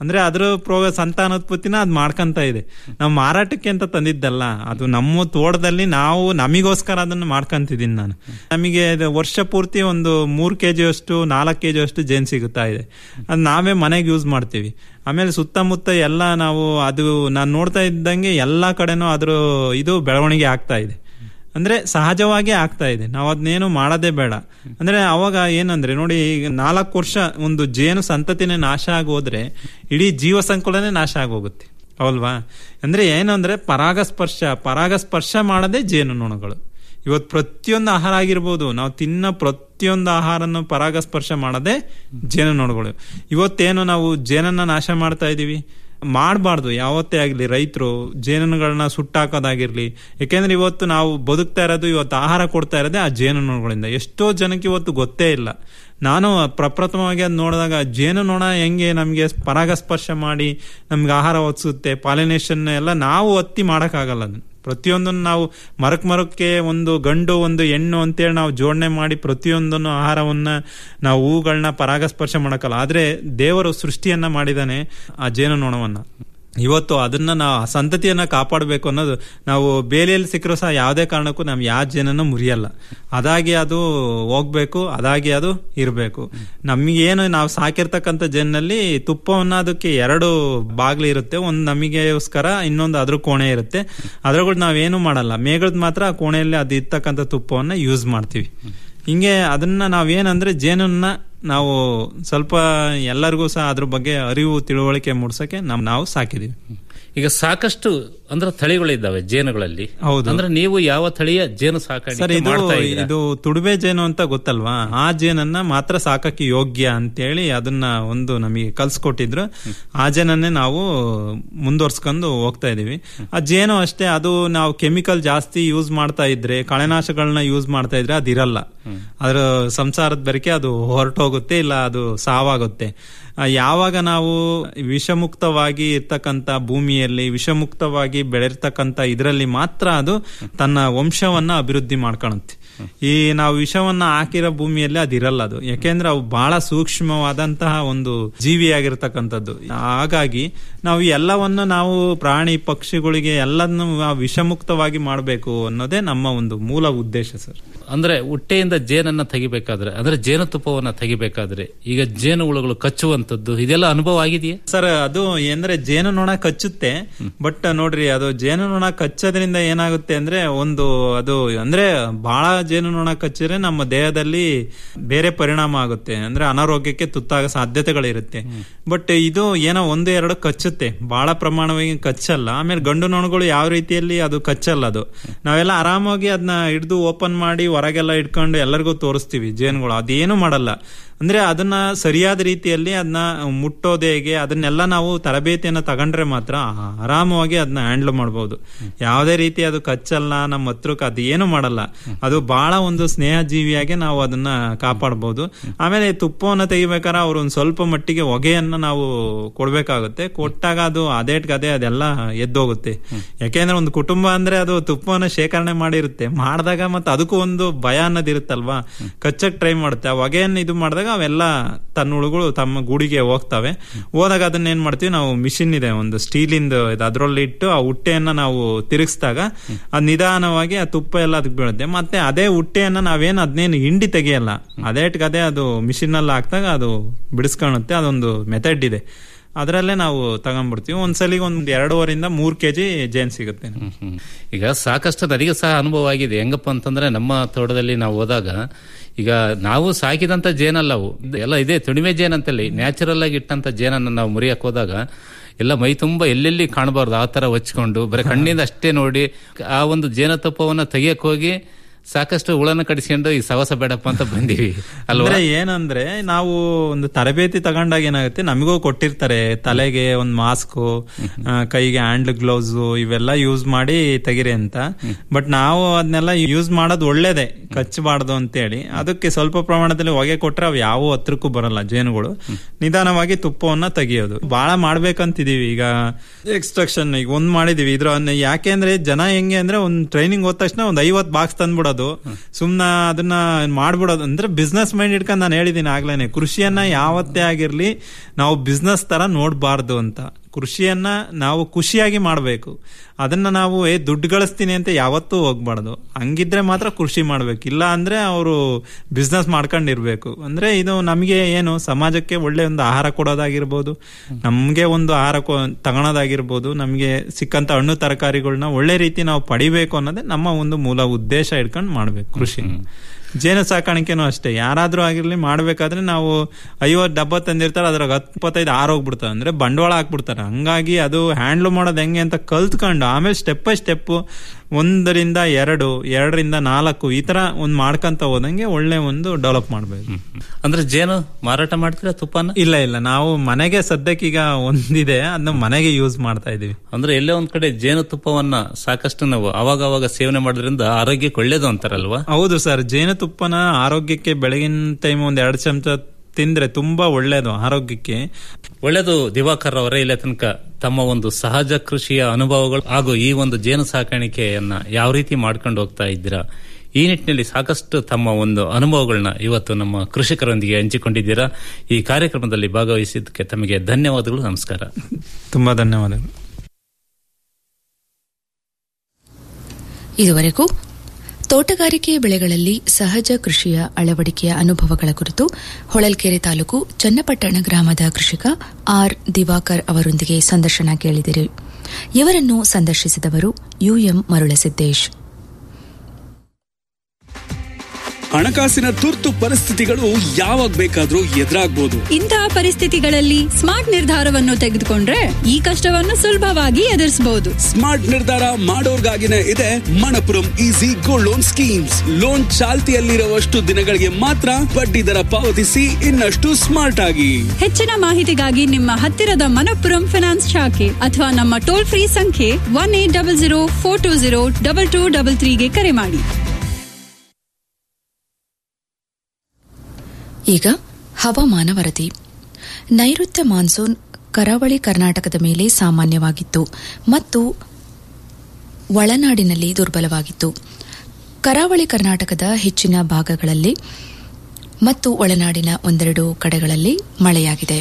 ಅಂದ್ರೆ ಅದ್ರ ಪ್ರೋಗ ಸಂತಾನೋತ್ಪತ್ತಿನ ಅದ್ ಮಾಡ್ಕಂತ ಇದೆ ನಾವು ಮಾರಾಟಕ್ಕೆ ಅಂತ ತಂದಿದ್ದಲ್ಲ ಅದು ನಮ್ಮ ತೋಟದಲ್ಲಿ ನಾವು ನಮಿಗೋಸ್ಕರ ಅದನ್ನ ಮಾಡ್ಕಂತಿದ್ದೀನಿ ನಾನು ನಮಗೆ ಇದು ವರ್ಷ ಪೂರ್ತಿ ಒಂದು ಮೂರ್ ಕೆಜಿ ಅಷ್ಟು ನಾಲ್ಕು ಕೆಜಿ ಅಷ್ಟು ಜೇನ್ ಸಿಗುತ್ತಾ ಇದೆ ಅದ್ ನಾವೇ ಮನೆಗೆ ಯೂಸ್ ಮಾಡ್ತೀವಿ ಆಮೇಲೆ ಸುತ್ತಮುತ್ತ ಎಲ್ಲ ನಾವು ಅದು ನಾನು ನೋಡ್ತಾ ಇದ್ದಂಗೆ ಎಲ್ಲಾ ಕಡೆನೂ ಅದ್ರ ಇದು ಬೆಳವಣಿಗೆ ಆಗ್ತಾ ಇದೆ ಅಂದ್ರೆ ಸಹಜವಾಗಿ ಆಗ್ತಾ ಇದೆ ನಾವು ಅದನ್ನೇನು ಮಾಡೋದೇ ಬೇಡ ಅಂದ್ರೆ ಅವಾಗ ಏನಂದ್ರೆ ನೋಡಿ ಈಗ ನಾಲ್ಕು ವರ್ಷ ಒಂದು ಜೇನು ಸಂತತಿನೇ ನಾಶ ಆಗೋದ್ರೆ ಇಡೀ ಜೀವ ಸಂಕುಲನೇ ನಾಶ ಆಗೋಗುತ್ತೆ ಹೌಲ್ವಾ ಅಂದ್ರೆ ಏನಂದ್ರೆ ಪರಾಗಸ್ಪರ್ಶ ಪರಾಗಸ್ಪರ್ಶ ಮಾಡದೆ ಜೇನು ನೊಣಗಳು ಇವತ್ತು ಪ್ರತಿಯೊಂದು ಆಹಾರ ಆಗಿರ್ಬೋದು ನಾವು ತಿನ್ನ ಪ್ರತಿಯೊಂದು ಆಹಾರನ್ನು ಪರಾಗಸ್ಪರ್ಶ ಮಾಡದೆ ಜೇನು ನೊಣಗಳು ಇವತ್ತೇನು ನಾವು ಜೇನನ್ನ ನಾಶ ಮಾಡ್ತಾ ಇದೀವಿ ಮಾಡಬಾರ್ದು ಯಾವತ್ತೇ ಆಗಲಿ ರೈತರು ಜೇನುಗಳನ್ನ ಸುಟ್ಟಾಕೋದಾಗಿರ್ಲಿ ಯಾಕೆಂದ್ರೆ ಇವತ್ತು ನಾವು ಬದುಕ್ತಾ ಇರೋದು ಇವತ್ತು ಆಹಾರ ಕೊಡ್ತಾ ಇರೋದೇ ಆ ಜೇನುನೊಣಗಳಿಂದ ಎಷ್ಟೋ ಜನಕ್ಕೆ ಇವತ್ತು ಗೊತ್ತೇ ಇಲ್ಲ ನಾನು ಪ್ರಪ್ರಥಮವಾಗಿ ಅದು ನೋಡಿದಾಗ ಜೇನು ನೊಣ ಹೆಂಗೆ ನಮಗೆ ಪರಾಗಸ್ಪರ್ಶ ಮಾಡಿ ನಮ್ಗೆ ಆಹಾರ ಒದಗಿಸುತ್ತೆ ಪಾಲಿನೇಷನ್ ಎಲ್ಲ ನಾವು ಒತ್ತಿ ಮಾಡೋಕ್ಕಾಗಲ್ಲ ಅದನ್ನ ಪ್ರತಿಯೊಂದನ್ನು ನಾವು ಮರಕ್ ಮರಕ್ಕೆ ಒಂದು ಗಂಡು ಒಂದು ಹೆಣ್ಣು ಅಂತೇಳಿ ನಾವು ಜೋಡಣೆ ಮಾಡಿ ಪ್ರತಿಯೊಂದನ್ನು ಆಹಾರವನ್ನ ನಾವು ಹೂಗಳನ್ನ ಪರಾಗಸ್ಪರ್ಶ ಮಾಡಕ್ಕಲ್ಲ ಆದ್ರೆ ದೇವರು ಸೃಷ್ಟಿಯನ್ನ ಮಾಡಿದಾನೆ ಆ ಜೇನು ನೊಣವನ್ನ ಇವತ್ತು ಅದನ್ನ ನಾವು ಆ ಸಂತತಿಯನ್ನ ಕಾಪಾಡಬೇಕು ಅನ್ನೋದು ನಾವು ಬೇಲಿಯಲ್ಲಿ ಸಿಕ್ಕರೂ ಸಹ ಯಾವುದೇ ಕಾರಣಕ್ಕೂ ನಾವು ಯಾವ ಜೇನನ್ನು ಮುರಿಯಲ್ಲ ಅದಾಗಿ ಅದು ಹೋಗ್ಬೇಕು ಅದಾಗಿ ಅದು ಇರಬೇಕು ನಮಗೇನು ನಾವು ಸಾಕಿರ್ತಕ್ಕಂಥ ಜೇನಲ್ಲಿ ತುಪ್ಪವನ್ನ ಅದಕ್ಕೆ ಎರಡು ಬಾಗ್ಲು ಇರುತ್ತೆ ಒಂದು ನಮಗೆಗೋಸ್ಕರ ಇನ್ನೊಂದು ಅದ್ರ ಕೋಣೆ ಇರುತ್ತೆ ಅದ್ರಗಳು ನಾವೇನು ಮಾಡಲ್ಲ ಮೇಗಳದ್ ಮಾತ್ರ ಆ ಕೋಣೆಯಲ್ಲಿ ಅದು ಇರ್ತಕ್ಕಂಥ ತುಪ್ಪವನ್ನ ಯೂಸ್ ಮಾಡ್ತೀವಿ ಹಿಂಗೆ ಅದನ್ನ ನಾವೇನಂದ್ರೆ ಜೇನನ್ನ ನಾವು ಸ್ವಲ್ಪ ಎಲ್ಲರಿಗೂ ಸಹ ಅದ್ರ ಬಗ್ಗೆ ಅರಿವು ತಿಳುವಳಿಕೆ ಮೂಡ್ಸಕ್ಕೆ ನಮ್ ನಾವು ಸಾಕಿದೀವಿ ಈಗ ಸಾಕಷ್ಟು ಅಂದ್ರೆ ತಳಿಗಳಿದ್ದಾವೆ ಜೇನುಗಳಲ್ಲಿ ಹೌದು. ಅಂದ್ರೆ ನೀವು ಯಾವ ತಳಿಯ ಜೇನು ಸರ್ ಸಾಕಾಣಿಕೆ ಇದು ಮಾಡ್ತಾ ಇದ್ದೀರಾ? ಇದು ತುಡುಬೆ ಜೇನು ಅಂತ ಗೊತ್ತಲ್ವಾ ಆ ಜೇನನ್ನ ಮಾತ್ರ ಸಾಕಕ್ಕೆ ಯೋಗ್ಯ ಅಂತೇಳಿ ಅದನ್ನ ಒಂದು ನಮಗೆ ಕಲ್ಸ್ಕೊಟ್ಟಿದ್ರು ಆ ಜೇನನ್ನೇ ನಾವು ಮುಂದುವರ್ಸ್ಕೊಂಡು ಹೋಗ್ತಾ ಇದೀವಿ ಆ ಜೇನು ಅಷ್ಟೇ ಅದು ನಾವು ಕೆಮಿಕಲ್ ಜಾಸ್ತಿ ಯೂಸ್ ಮಾಡ್ತಾ ಇದ್ರೆ ಕಳೆನಾಶಗಳನ್ನ ಯೂಸ್ ಮಾಡ್ತಾ ಇದ್ರೆ ಅದಿರಲ್ಲ ಅದ್ರ ಸಂಸಾರದ ಬೆರಕೆ ಅದು ಹೊರಟೋಗುತ್ತೆ ಇಲ್ಲ ಅದು ಸಾವಾಗುತ್ತೆ ಆ, ಯಾವಾಗ ನಾವು ವಿಷಮುಕ್ತವಾಗಿ ಇರ್ತಕ್ಕಂಥ ಭೂಮಿಯಲ್ಲಿ ವಿಷಮುಕ್ತವಾಗಿ ಬೆಳೆರ್ತಕ್ಕಂಥ ಇದರಲ್ಲಿ ಮಾತ್ರ ಅದು ತನ್ನ ವಂಶವನ್ನ ಅಭಿವೃದ್ಧಿ ಮಾಡ್ಕೊಳುತ್ತೆ ಈ ನಾವು ವಿಷವನ್ನ ಹಾಕಿರೋ ಭೂಮಿಯಲ್ಲಿ ಅದಿರಲ್ಲ ಅದು ಯಾಕೆಂದ್ರೆ ಅವು ಬಹಳ ಸೂಕ್ಷ್ಮವಾದಂತಹ ಒಂದು ಜೀವಿಯಾಗಿರ್ತಕ್ಕಂಥದ್ದು ಹಾಗಾಗಿ ನಾವು ಎಲ್ಲವನ್ನು ನಾವು ಪ್ರಾಣಿ ಪಕ್ಷಿಗಳಿಗೆ ಎಲ್ಲದನ್ನು ನಾವು ವಿಷಮುಕ್ತವಾಗಿ ಮಾಡಬೇಕು ಅನ್ನೋದೇ ನಮ್ಮ ಒಂದು ಮೂಲ ಉದ್ದೇಶ ಸರ್ ಅಂದ್ರೆ ಹುಟ್ಟೆಯಿಂದ ಜೇನನ್ನ ತೆಗಿಬೇಕಾದ್ರೆ ಅಂದ್ರೆ ಜೇನುತುಪ್ಪವನ್ನ ತೆಗಿಬೇಕಾದ್ರೆ ಈಗ ಜೇನು ಹುಳುಗಳು ಕಚ್ಚುವಂತದ್ದು ಇದೆಲ್ಲ ಅನುಭವ ಆಗಿದೆಯಾ ಸರ್ ಅದು ಅಂದ್ರೆ ಜೇನು ನೊಣ ಕಚ್ಚುತ್ತೆ ಬಟ್ ನೋಡ್ರಿ ಅದು ಜೇನು ನೊಣ ಕಚ್ಚೋದ್ರಿಂದ ಏನಾಗುತ್ತೆ ಅಂದ್ರೆ ಒಂದು ಅದು ಅಂದ್ರೆ ಬಹಳ ಜೇನು ನೊಣ ಕಚ್ಚಿದ್ರೆ ನಮ್ಮ ದೇಹದಲ್ಲಿ ಬೇರೆ ಪರಿಣಾಮ ಆಗುತ್ತೆ ಅಂದ್ರೆ ಅನಾರೋಗ್ಯಕ್ಕೆ ತುತ್ತಾಗೋ ಸಾಧ್ಯತೆಗಳಿರುತ್ತೆ ಬಟ್ ಇದು ಏನೋ ಒಂದು ಎರಡು ಕಚ್ಚುತ್ತೆ ಬಹಳ ಪ್ರಮಾಣವಾಗಿ ಕಚ್ಚಲ್ಲ ಆಮೇಲೆ ಗಂಡು ನೊಣಗಳು ಯಾವ ರೀತಿಯಲ್ಲಿ ಅದು ಕಚ್ಚಲ್ಲ ಅದು ನಾವೆಲ್ಲ ಆರಾಮಾಗಿ ಅದನ್ನ ಹಿಡಿದು ಓಪನ್ ಮಾಡಿ ಹೊರಗೆಲ್ಲ ಇಟ್ಕೊಂಡು ಎಲ್ಲರಿಗೂ ತೋರಿಸ್ತೀವಿ ಜೇನುಗಳು ಅದೇನು ಮಾಡಲ್ಲ ಅಂದ್ರೆ ಅದನ್ನ ಸರಿಯಾದ ರೀತಿಯಲ್ಲಿ ಅದನ್ನ ಮುಟ್ಟೋದು ಹೇಗೆ ಅದನ್ನೆಲ್ಲ ನಾವು ತರಬೇತಿಯನ್ನ ತಗೊಂಡ್ರೆ ಮಾತ್ರ ಆರಾಮವಾಗಿ ಅದನ್ನ ಹ್ಯಾಂಡಲ್ ಮಾಡಬಹುದು ಯಾವುದೇ ರೀತಿ ಅದು ಕಚ್ಚಲ್ಲ ನಮ್ಮ ಹತ್ರಕ್ಕೆ ಅದು ಏನು ಮಾಡಲ್ಲ ಅದು ಬಹಳ ಒಂದು ಸ್ನೇಹ ಜೀವಿಯಾಗಿ ನಾವು ಅದನ್ನ ಕಾಪಾಡಬಹುದು ಆಮೇಲೆ ತುಪ್ಪವನ್ನ ತೆಗಿಬೇಕಾದ್ರೆ ಅವ್ರು ಒಂದು ಸ್ವಲ್ಪ ಮಟ್ಟಿಗೆ ಹೊಗೆಯನ್ನ ನಾವು ಕೊಡ್ಬೇಕಾಗುತ್ತೆ ಕೊಟ್ಟಾಗ ಅದು ಅದೇಟ್ಗೆ ಅದೇ ಅದೆಲ್ಲ ಎದ್ದೋಗುತ್ತೆ ಯಾಕೆಂದ್ರೆ ಒಂದು ಕುಟುಂಬ ಅಂದ್ರೆ ಅದು ತುಪ್ಪವನ್ನ ಶೇಖರಣೆ ಮಾಡಿರುತ್ತೆ ಮಾಡಿದಾಗ ಮತ್ತೆ ಅದಕ್ಕೂ ಒಂದು ಭಯ ಅನ್ನೋದಿರುತ್ತಲ್ವಾ ಕಚ್ಚಕ್ ಟ್ರೈ ಮಾಡುತ್ತೆ ಆ ಹೊಗೆಯನ್ನು ಇದು ಮಾಡಿದಾಗ ಅವೆಲ್ಲ ತನ್ನ ಹುಳುಗಳು ತಮ್ಮ ಗೂಡಿಗೆ ಹೋಗ್ತವೆ ಹೋದಾಗ ಅದನ್ನ ಏನ್ ಮಾಡ್ತೀವಿ ನಾವು ಮಿಷಿನ್ ಇದೆ ಒಂದು ಸ್ಟೀಲಿಂದ ಇದು ಅದ್ರಲ್ಲಿ ಇಟ್ಟು ಆ ಹುಟ್ಟೆಯನ್ನ ನಾವು ತಿರುಗಿಸಿದಾಗ ಅದು ನಿಧಾನವಾಗಿ ಆ ತುಪ್ಪ ಎಲ್ಲ ಅದಕ್ಕೆ ಬೀಳುತ್ತೆ ಮತ್ತೆ ಅದೇ ಹುಟ್ಟೆಯನ್ನ ನಾವೇನು ಅದನ್ನೇನು ಹಿಂಡಿ ತೆಗಿಯಲ್ಲ ಅದೇಟ್ಗೆ ಅದೇ ಅದು ಮಿಷಿನ್ ಅಲ್ಲಿ ಹಾಕ್ದಾಗ ಅದು ಬಿಡಿಸ್ಕೊಳುತ್ತೆ ಅದೊಂದು ಮೆಥಡ್ ಇದೆ ಅದರಲ್ಲೇ ನಾವು ತಗೊಂಡ್ಬಿಡ್ತೀವಿ ಒಂದ್ಸಲಿಗೆ ಒಂದ್ ಎರಡೂವರಿಂದ ಮೂರ್ ಕೆಜಿ ಜೇನ್ ಸಿಗುತ್ತೆ ಈಗ ಸಾಕಷ್ಟು ನನಗೆ ಸಹ ಅನುಭವ ಆಗಿದೆ ಹೆಂಗಪ್ಪ ಅಂತಂದ್ರೆ ನಮ್ಮ ತೋಟದಲ್ಲಿ ನಾವು ಹೋದಾಗ ಈಗ ನಾವು ಸಾಕಿದಂತ ಜೇನಲ್ಲ ಅವು ಎಲ್ಲ ಇದೆ ತುಣಿಮೆ ಜೇನ್ ಅಂತಲ್ಲಿ ನ್ಯಾಚುರಲ್ ಆಗಿ ಇಟ್ಟಂತ ಜೇನನ್ನ ನಾವು ಮುರಿಯಕ್ ಹೋದಾಗ ಎಲ್ಲ ಮೈ ತುಂಬಾ ಎಲ್ಲೆಲ್ಲಿ ಕಾಣಬಾರ್ದು ಆ ತರ ಹೊಚ್ಕೊಂಡು ಬರೀ ಕಣ್ಣಿಂದ ಅಷ್ಟೇ ನೋಡಿ ಆ ಒಂದು ಜೇನುತುಪ್ಪವನ್ನ ತೆಗಿಯಕ್ ಹೋಗಿ ಸಾಕಷ್ಟು ಹುಳನ ಕಡಿಸ್ಕೊಂಡು ಈ ಸವಸ ಬೇಡಪ್ಪ ಅಂತ ಬಂದಿವಿ ಅಲ್ವಾ ಅಂದ್ರೆ ಏನಂದ್ರೆ ನಾವು ಒಂದು ತರಬೇತಿ ತಗೊಂಡಾಗ ಏನಾಗುತ್ತೆ ನಮಗೂ ಕೊಟ್ಟಿರ್ತಾರೆ ತಲೆಗೆ ಒಂದು ಮಾಸ್ಕ್ ಕೈಗೆ ಹ್ಯಾಂಡ್ ಗ್ಲೌಸ್ ಇವೆಲ್ಲ ಯೂಸ್ ಮಾಡಿ ತೆಗಿರಿ ಅಂತ ಬಟ್ ನಾವು ಅದನ್ನೆಲ್ಲ ಯೂಸ್ ಮಾಡೋದು ಒಳ್ಳೇದೇ ಕಚ್ಚಬಾರ್ದು ಅಂತೇಳಿ ಅದಕ್ಕೆ ಸ್ವಲ್ಪ ಪ್ರಮಾಣದಲ್ಲಿ ಹೊಗೆ ಕೊಟ್ರೆ ಅವು ಯಾವ ಹತ್ರಕ್ಕೂ ಬರಲ್ಲ ಜೇನುಗಳು ನಿಧಾನವಾಗಿ ತುಪ್ಪವನ್ನ ತೆಗಿಯೋದು ಬಹಳ ಮಾಡ್ಬೇಕಂತಿದೀವಿ ಈಗ ಎಕ್ಸ್ಟ್ರಕ್ಷನ್ ಈಗ ಒಂದ್ ಮಾಡಿದೀವಿ ಇದ್ರ ಯಾಕೆ ಅಂದ್ರೆ ಜನ ಹೆಂಗೆ ಅಂದ್ರೆ ಒಂದ್ ಟ್ರೈನಿಂಗ್ ಹೋದ ತಕ್ಷಣ ಒಂದ್ ಐವತ್ ಬಾಕ್ಸ್ ತಂದ್ಬಿಡೋದು ಸುಮ್ನ ಅದನ್ನ ಮಾಡ್ಬಿಡೋದು ಅಂದ್ರೆ ಬಿಸ್ನೆಸ್ ಮೈಂಡ್ ಇಟ್ಕೊಂಡು ನಾನು ಹೇಳಿದೀನಿ ಆಗ್ಲೇನೆ ಕೃಷಿಯನ್ನ ಯಾವತ್ತೇ ಆಗಿರ್ಲಿ ನಾವು ಬಿಸ್ನೆಸ್ ತರ ನೋಡ್ಬಾರ್ದು ಅಂತ ಕೃಷಿಯನ್ನ ನಾವು ಖುಷಿಯಾಗಿ ಮಾಡಬೇಕು ಅದನ್ನ ನಾವು ಏ ದುಡ್ಡು ಗಳಿಸ್ತೀನಿ ಅಂತ ಯಾವತ್ತೂ ಹೋಗ್ಬಾರ್ದು ಹಂಗಿದ್ರೆ ಮಾತ್ರ ಕೃಷಿ ಮಾಡ್ಬೇಕು ಇಲ್ಲ ಅಂದ್ರೆ ಅವರು ಬಿಸ್ನೆಸ್ ಮಾಡ್ಕೊಂಡಿರ್ಬೇಕು ಅಂದ್ರೆ ಇದು ನಮಗೆ ಏನು ಸಮಾಜಕ್ಕೆ ಒಳ್ಳೆ ಒಂದು ಆಹಾರ ಕೊಡೋದಾಗಿರ್ಬೋದು ನಮ್ಗೆ ಒಂದು ಆಹಾರ ಕೊ- ತಗೊಳೋದಾಗಿರ್ಬೋದು ನಮ್ಗೆ ಸಿಕ್ಕಂತ ಹಣ್ಣು ತರಕಾರಿಗಳನ್ನ ಒಳ್ಳೆ ರೀತಿ ನಾವು ಪಡಿಬೇಕು ಅನ್ನೋದೇ ನಮ್ಮ ಒಂದು ಮೂಲ ಉದ್ದೇಶ ಇಟ್ಕೊಂಡು ಮಾಡ್ಬೇಕು ಕೃಷಿ ಜೇನು ಸಾಕಾಣಿಕೆನೂ ಅಷ್ಟೇ ಯಾರಾದ್ರೂ ಆಗಿರ್ಲಿ ಮಾಡ್ಬೇಕಾದ್ರೆ ನಾವು ಐವತ್ತು ಡಬ್ಬ ತಂದಿರ್ತಾರೆ ಅದ್ರಾಗ ಹತ್ತು ಇಪ್ಪತ್ತೈದು ಆರೋಗ್ಬಿಡ್ತಾರೆ ಅಂದ್ರೆ ಬಂಡವಾಳ ಹಾಕ್ಬಿಡ್ತಾರೆ ಹಂಗಾಗಿ ಅದು ಹ್ಯಾಂಡ್ಲ್ ಮಾಡೋದು ಹೆಂಗೆ ಅಂತ ಕಲ್ತ್ಕೊಂಡು ಆಮೇಲೆ ಸ್ಟೆಪ್ ಬೈ ಸ್ಟೆಪ್ ಒಂದರಿಂದ ಎರಡು ಎರಡರಿಂದ ನಾಲ್ಕು ಈ ತರ ಒಂದ್ ಮಾಡ್ಕೊಂತ ಹೋದಂಗೆ ಒಳ್ಳೆ ಒಂದು ಡೆವಲಪ್ ಮಾಡ್ಬೇಕು ಅಂದ್ರೆ ಜೇನು ಮಾರಾಟ ಮಾಡ್ತೀರಾ ತುಪ್ಪನ ಇಲ್ಲ ಇಲ್ಲ ನಾವು ಮನೆಗೆ ಸದ್ಯಕ್ಕೀಗ ಒಂದಿದೆ ಅದನ್ನ ಮನೆಗೆ ಯೂಸ್ ಮಾಡ್ತಾ ಇದೀವಿ ಅಂದ್ರೆ ಎಲ್ಲೇ ಒಂದ್ ಕಡೆ ಜೇನು ತುಪ್ಪವನ್ನ ಸಾಕಷ್ಟು ನಾವು ಅವಾಗ ಅವಾಗ ಸೇವನೆ ಮಾಡೋದ್ರಿಂದ ಆರೋಗ್ಯಕ್ಕೆ ಒಳ್ಳೇದು ಅಂತಾರಲ್ವಾ ಹೌದು ಸರ್ ಜೇನುತುಪ್ಪನ ಆರೋಗ್ಯಕ್ಕೆ ಬೆಳಗಿನ ಟೈಮ್ ಒಂದ್ ಎರಡು ಚಮಚ ತಿಂದ್ರೆ ತುಂಬಾ ಒಳ್ಳೇದು ಆರೋಗ್ಯಕ್ಕೆ ಒಳ್ಳೆಯದು ದಿವಾಕರ್ ಅವರೇ ಇಲ್ಲ ತನಕ ತಮ್ಮ ಒಂದು ಸಹಜ ಕೃಷಿಯ ಅನುಭವಗಳು ಹಾಗೂ ಈ ಒಂದು ಜೇನು ಸಾಕಾಣಿಕೆಯನ್ನ ಯಾವ ರೀತಿ ಮಾಡ್ಕೊಂಡು ಹೋಗ್ತಾ ಇದ್ದೀರಾ ಈ ನಿಟ್ಟಿನಲ್ಲಿ ಸಾಕಷ್ಟು ತಮ್ಮ ಒಂದು ಅನುಭವಗಳನ್ನ ಇವತ್ತು ನಮ್ಮ ಕೃಷಿಕರೊಂದಿಗೆ ಹಂಚಿಕೊಂಡಿದ್ದೀರಾ ಈ ಕಾರ್ಯಕ್ರಮದಲ್ಲಿ ಭಾಗವಹಿಸಿದ್ದಕ್ಕೆ ತಮಗೆ ಧನ್ಯವಾದಗಳು ನಮಸ್ಕಾರ ತುಂಬಾ ಧನ್ಯವಾದಗಳು ಇದುವರೆಗೂ ತೋಟಗಾರಿಕೆ ಬೆಳೆಗಳಲ್ಲಿ ಸಹಜ ಕೃಷಿಯ ಅಳವಡಿಕೆಯ ಅನುಭವಗಳ ಕುರಿತು ಹೊಳಲ್ಕೆರೆ ತಾಲೂಕು ಚನ್ನಪಟ್ಟಣ ಗ್ರಾಮದ ಕೃಷಿಕ ಆರ್ ದಿವಾಕರ್ ಅವರೊಂದಿಗೆ ಸಂದರ್ಶನ ಕೇಳಿದಿರಿ ಇವರನ್ನು ಸಂದರ್ಶಿಸಿದವರು ಯುಎಂ ಮರುಳಸಿದ್ದೇಶ್ ಹಣಕಾಸಿನ ತುರ್ತು ಪರಿಸ್ಥಿತಿಗಳು ಯಾವಾಗ ಬೇಕಾದ್ರೂ ಎದುರಾಗ್ಬೋದು ಇಂತಹ ಪರಿಸ್ಥಿತಿಗಳಲ್ಲಿ ಸ್ಮಾರ್ಟ್ ನಿರ್ಧಾರವನ್ನು ತೆಗೆದುಕೊಂಡ್ರೆ ಈ ಕಷ್ಟವನ್ನು ಸುಲಭವಾಗಿ ಎದುರಿಸಬಹುದು ಸ್ಮಾರ್ಟ್ ನಿರ್ಧಾರ ಮಾಡೋರ್ಗಾಗಿನೇ ಇದೆ Manappuram easy gold loan schemes loan ಚಾಲ್ತಿಯಲ್ಲಿರುವಷ್ಟು ದಿನಗಳಿಗೆ ಮಾತ್ರ ಬಡ್ಡಿ ದರ ಪಾವತಿಸಿ ಇನ್ನಷ್ಟು ಸ್ಮಾರ್ಟ್ ಆಗಿ ಹೆಚ್ಚಿನ ಮಾಹಿತಿಗಾಗಿ ನಿಮ್ಮ ಹತ್ತಿರದ ಮನಪ್ಪುರಂ ಫಿನಾನ್ಸ್ ಶಾಖೆ ಅಥವಾ ನಮ್ಮ ಟೋಲ್ ಫ್ರೀ ಸಂಖ್ಯೆ one eight double zero four two zero double two double ತ್ರೀಗೆ ಕರೆ ಮಾಡಿ ಈಗ ಹವಾಮಾನ ವರದಿ ನೈಋತ್ಯ ಮಾನ್ಸೂನ್ ಕರಾವಳಿ ಕರ್ನಾಟಕದ ಮೇಲೆ ಸಾಮಾನ್ಯವಾಗಿತ್ತು ಮತ್ತು ಒಳನಾಡಿನಲ್ಲಿ ದುರ್ಬಲವಾಗಿತ್ತು ಕರಾವಳಿ ಕರ್ನಾಟಕದ ಹೆಚ್ಚಿನ ಭಾಗಗಳಲ್ಲಿ ಮತ್ತು ಒಳನಾಡಿನ ಒಂದೆರಡು ಕಡೆಗಳಲ್ಲಿ ಮಳೆಯಾಗಿದೆ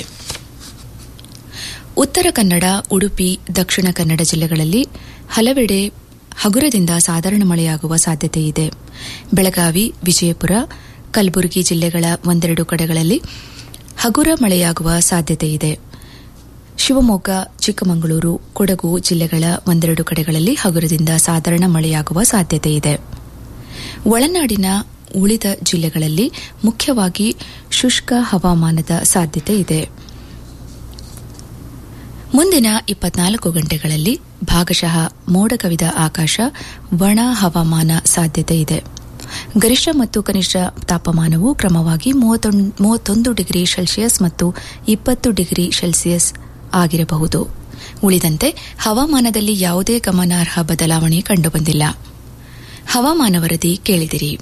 ಉತ್ತರ ಕನ್ನಡ ಉಡುಪಿ ದಕ್ಷಿಣ ಕನ್ನಡ ಜಿಲ್ಲೆಗಳಲ್ಲಿ ಹಲವೆಡೆ ಹಗುರದಿಂದ ಸಾಧಾರಣ ಮಳೆಯಾಗುವ ಸಾಧ್ಯತೆ ಇದೆ ಬೆಳಗಾವಿ ವಿಜಯಪುರ ಕಲಬುರಗಿ ಜಿಲ್ಲೆಗಳ ಒಂದೆರಡು ಕಡೆಗಳಲ್ಲಿ ಹಗುರ ಮಳೆಯಾಗುವ ಸಾಧ್ಯತೆ ಇದೆ ಶಿವಮೊಗ್ಗ ಚಿಕ್ಕಮಗಳೂರು ಕೊಡಗು ಜಿಲ್ಲೆಗಳ ಒಂದೆರಡು ಕಡೆಗಳಲ್ಲಿ ಹಗುರದಿಂದ ಸಾಧಾರಣ ಮಳೆಯಾಗುವ ಸಾಧ್ಯತೆ ಇದೆ ಒಳನಾಡಿನ ಉಳಿದ ಜಿಲ್ಲೆಗಳಲ್ಲಿ ಮುಖ್ಯವಾಗಿ ಶುಷ್ಕ ಹವಾಮಾನದ ಸಾಧ್ಯತೆ ಇದೆ ಮುಂದಿನ ಇಪ್ಪತ್ನಾಲ್ಕು ಗಂಟೆಗಳಲ್ಲಿ ಭಾಗಶಃ ಮೋಡ ಕವಿದ ಆಕಾಶ ಒಣ ಹವಾಮಾನ ಸಾಧ್ಯತೆ ಇದೆ ಗರಿಷ್ಠ ಮತ್ತು ಕನಿಷ್ಠ ತಾಪಮಾನವು ಕ್ರಮವಾಗಿ ಮೂವತ್ತೊಂದು ಡಿಗ್ರಿ ಸೆಲ್ಸಿಯಸ್ ಮತ್ತು ಇಪ್ಪತ್ತು ಡಿಗ್ರಿ ಸೆಲ್ಸಿಯಸ್ ಆಗಿರಬಹುದು ಉಳಿದಂತೆ ಹವಾಮಾನದಲ್ಲಿ ಯಾವುದೇ ಗಮನಾರ್ಹ ಬದಲಾವಣೆ ಕಂಡುಬಂದಿಲ್ಲ ಹವಾಮಾನ ವರದಿ ಕೇಳಿದಿರಿ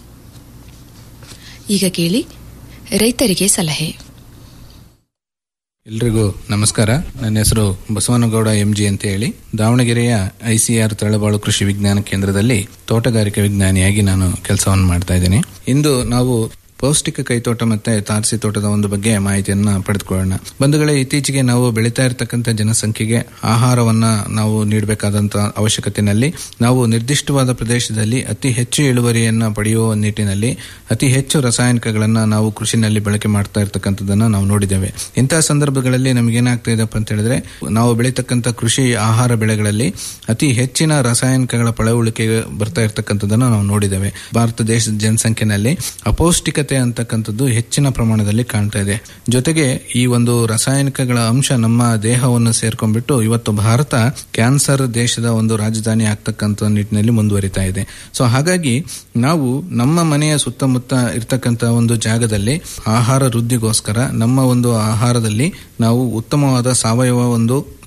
ಈಗ ಕೇಳಿ ರೈತರಿಗೆ ಸಲಹೆ ಎಲ್ರಿಗೂ ನಮಸ್ಕಾರ ನನ್ನ ಹೆಸರು ಬಸವನಗೌಡ ಎಂಜಿ ಅಂತ ಹೇಳಿ ದಾವಣಗೆರೆಯ ಐಸಿಆರ್ ತಳಬಾಳು ಕೃಷಿ ವಿಜ್ಞಾನ ಕೇಂದ್ರದಲ್ಲಿ ತೋಟಗಾರಿಕೆ ವಿಜ್ಞಾನಿಯಾಗಿ ನಾನು ಕೆಲಸವನ್ನು ಮಾಡ್ತಾ ಇದ್ದೀನಿ ಇಂದು ನಾವು ಪೌಷ್ಟಿಕ ಕೈತೋಟ ಮತ್ತೆ ತಾರಸಿ ತೋಟದ ಒಂದು ಬಗ್ಗೆ ಮಾಹಿತಿಯನ್ನ ಪಡೆದುಕೊಳ್ಳೋಣ ಬಂಧುಗಳೇ ಇತ್ತೀಚೆಗೆ ನಾವು ಬೆಳೀತಾ ಇರತಕ್ಕಂಥ ಜನಸಂಖ್ಯೆಗೆ ಆಹಾರವನ್ನ ನಾವು ನೀಡಬೇಕಾದಂತ ಅವಶ್ಯಕತೆಯಲ್ಲಿ ನಾವು ನಿರ್ದಿಷ್ಟವಾದ ಪ್ರದೇಶದಲ್ಲಿ ಅತಿ ಹೆಚ್ಚು ಇಳುವರಿಯನ್ನ ಪಡೆಯುವ ನಿಟ್ಟಿನಲ್ಲಿ ಅತಿ ಹೆಚ್ಚು ರಾಸಾಯನಿಕಗಳನ್ನ ನಾವು ಕೃಷಿನಲ್ಲಿ ಬಳಕೆ ಮಾಡ್ತಾ ಇರ್ತಕ್ಕಂಥದ್ದನ್ನ ನಾವು ನೋಡಿದ್ದೇವೆ ಇಂತಹ ಸಂದರ್ಭಗಳಲ್ಲಿ ನಮಗೇನಾಗ್ತಾ ಇದೆಪ್ಪ ಅಂತ ಹೇಳಿದ್ರೆ ನಾವು ಬೆಳೀತಕ್ಕಂಥ ಕೃಷಿ ಆಹಾರ ಬೆಳೆಗಳಲ್ಲಿ ಅತಿ ಹೆಚ್ಚಿನ ರಾಸಾಯನಿಕಗಳ ಪಳವಳಿಕೆ ಬರ್ತಾ ಇರ್ತಕ್ಕಂಥದ್ದನ್ನ ನಾವು ನೋಡಿದ್ದೇವೆ ಭಾರತ ದೇಶದ ಜನಸಂಖ್ಯೆನಲ್ಲಿ ಅಪೌಷ್ಟಿಕತೆ ಅಂತಕ್ಕಂಥದ್ದು ಹೆಚ್ಚಿನ ಪ್ರಮಾಣದಲ್ಲಿ ಕಾಣ್ತಾ ಇದೆ ಜೊತೆಗೆ ಈ ಒಂದು ರಾಸಾಯನಿಕಗಳ ಅಂಶ ನಮ್ಮ ದೇಹವನ್ನು ಸೇರ್ಕೊಂಡ್ಬಿಟ್ಟು ಇವತ್ತು ಭಾರತ ಕ್ಯಾನ್ಸರ್ ದೇಶದ ಒಂದು ರಾಜಧಾನಿ ಆಗ್ತಕ್ಕಂಥ ನಿಟ್ಟಿನಲ್ಲಿ ಮುಂದುವರಿತಾ ಇದೆ ಸೊ ಹಾಗಾಗಿ ನಾವು ನಮ್ಮ ಮನೆಯ ಸುತ್ತಮುತ್ತ ಇರ್ತಕ್ಕಂಥ ಒಂದು ಜಾಗದಲ್ಲಿ ಆಹಾರ ವೃದ್ಧಿಗೋಸ್ಕರ ನಮ್ಮ ಒಂದು ಆಹಾರದಲ್ಲಿ ನಾವು ಉತ್ತಮವಾದ ಸಾವಯವ ಒಂದು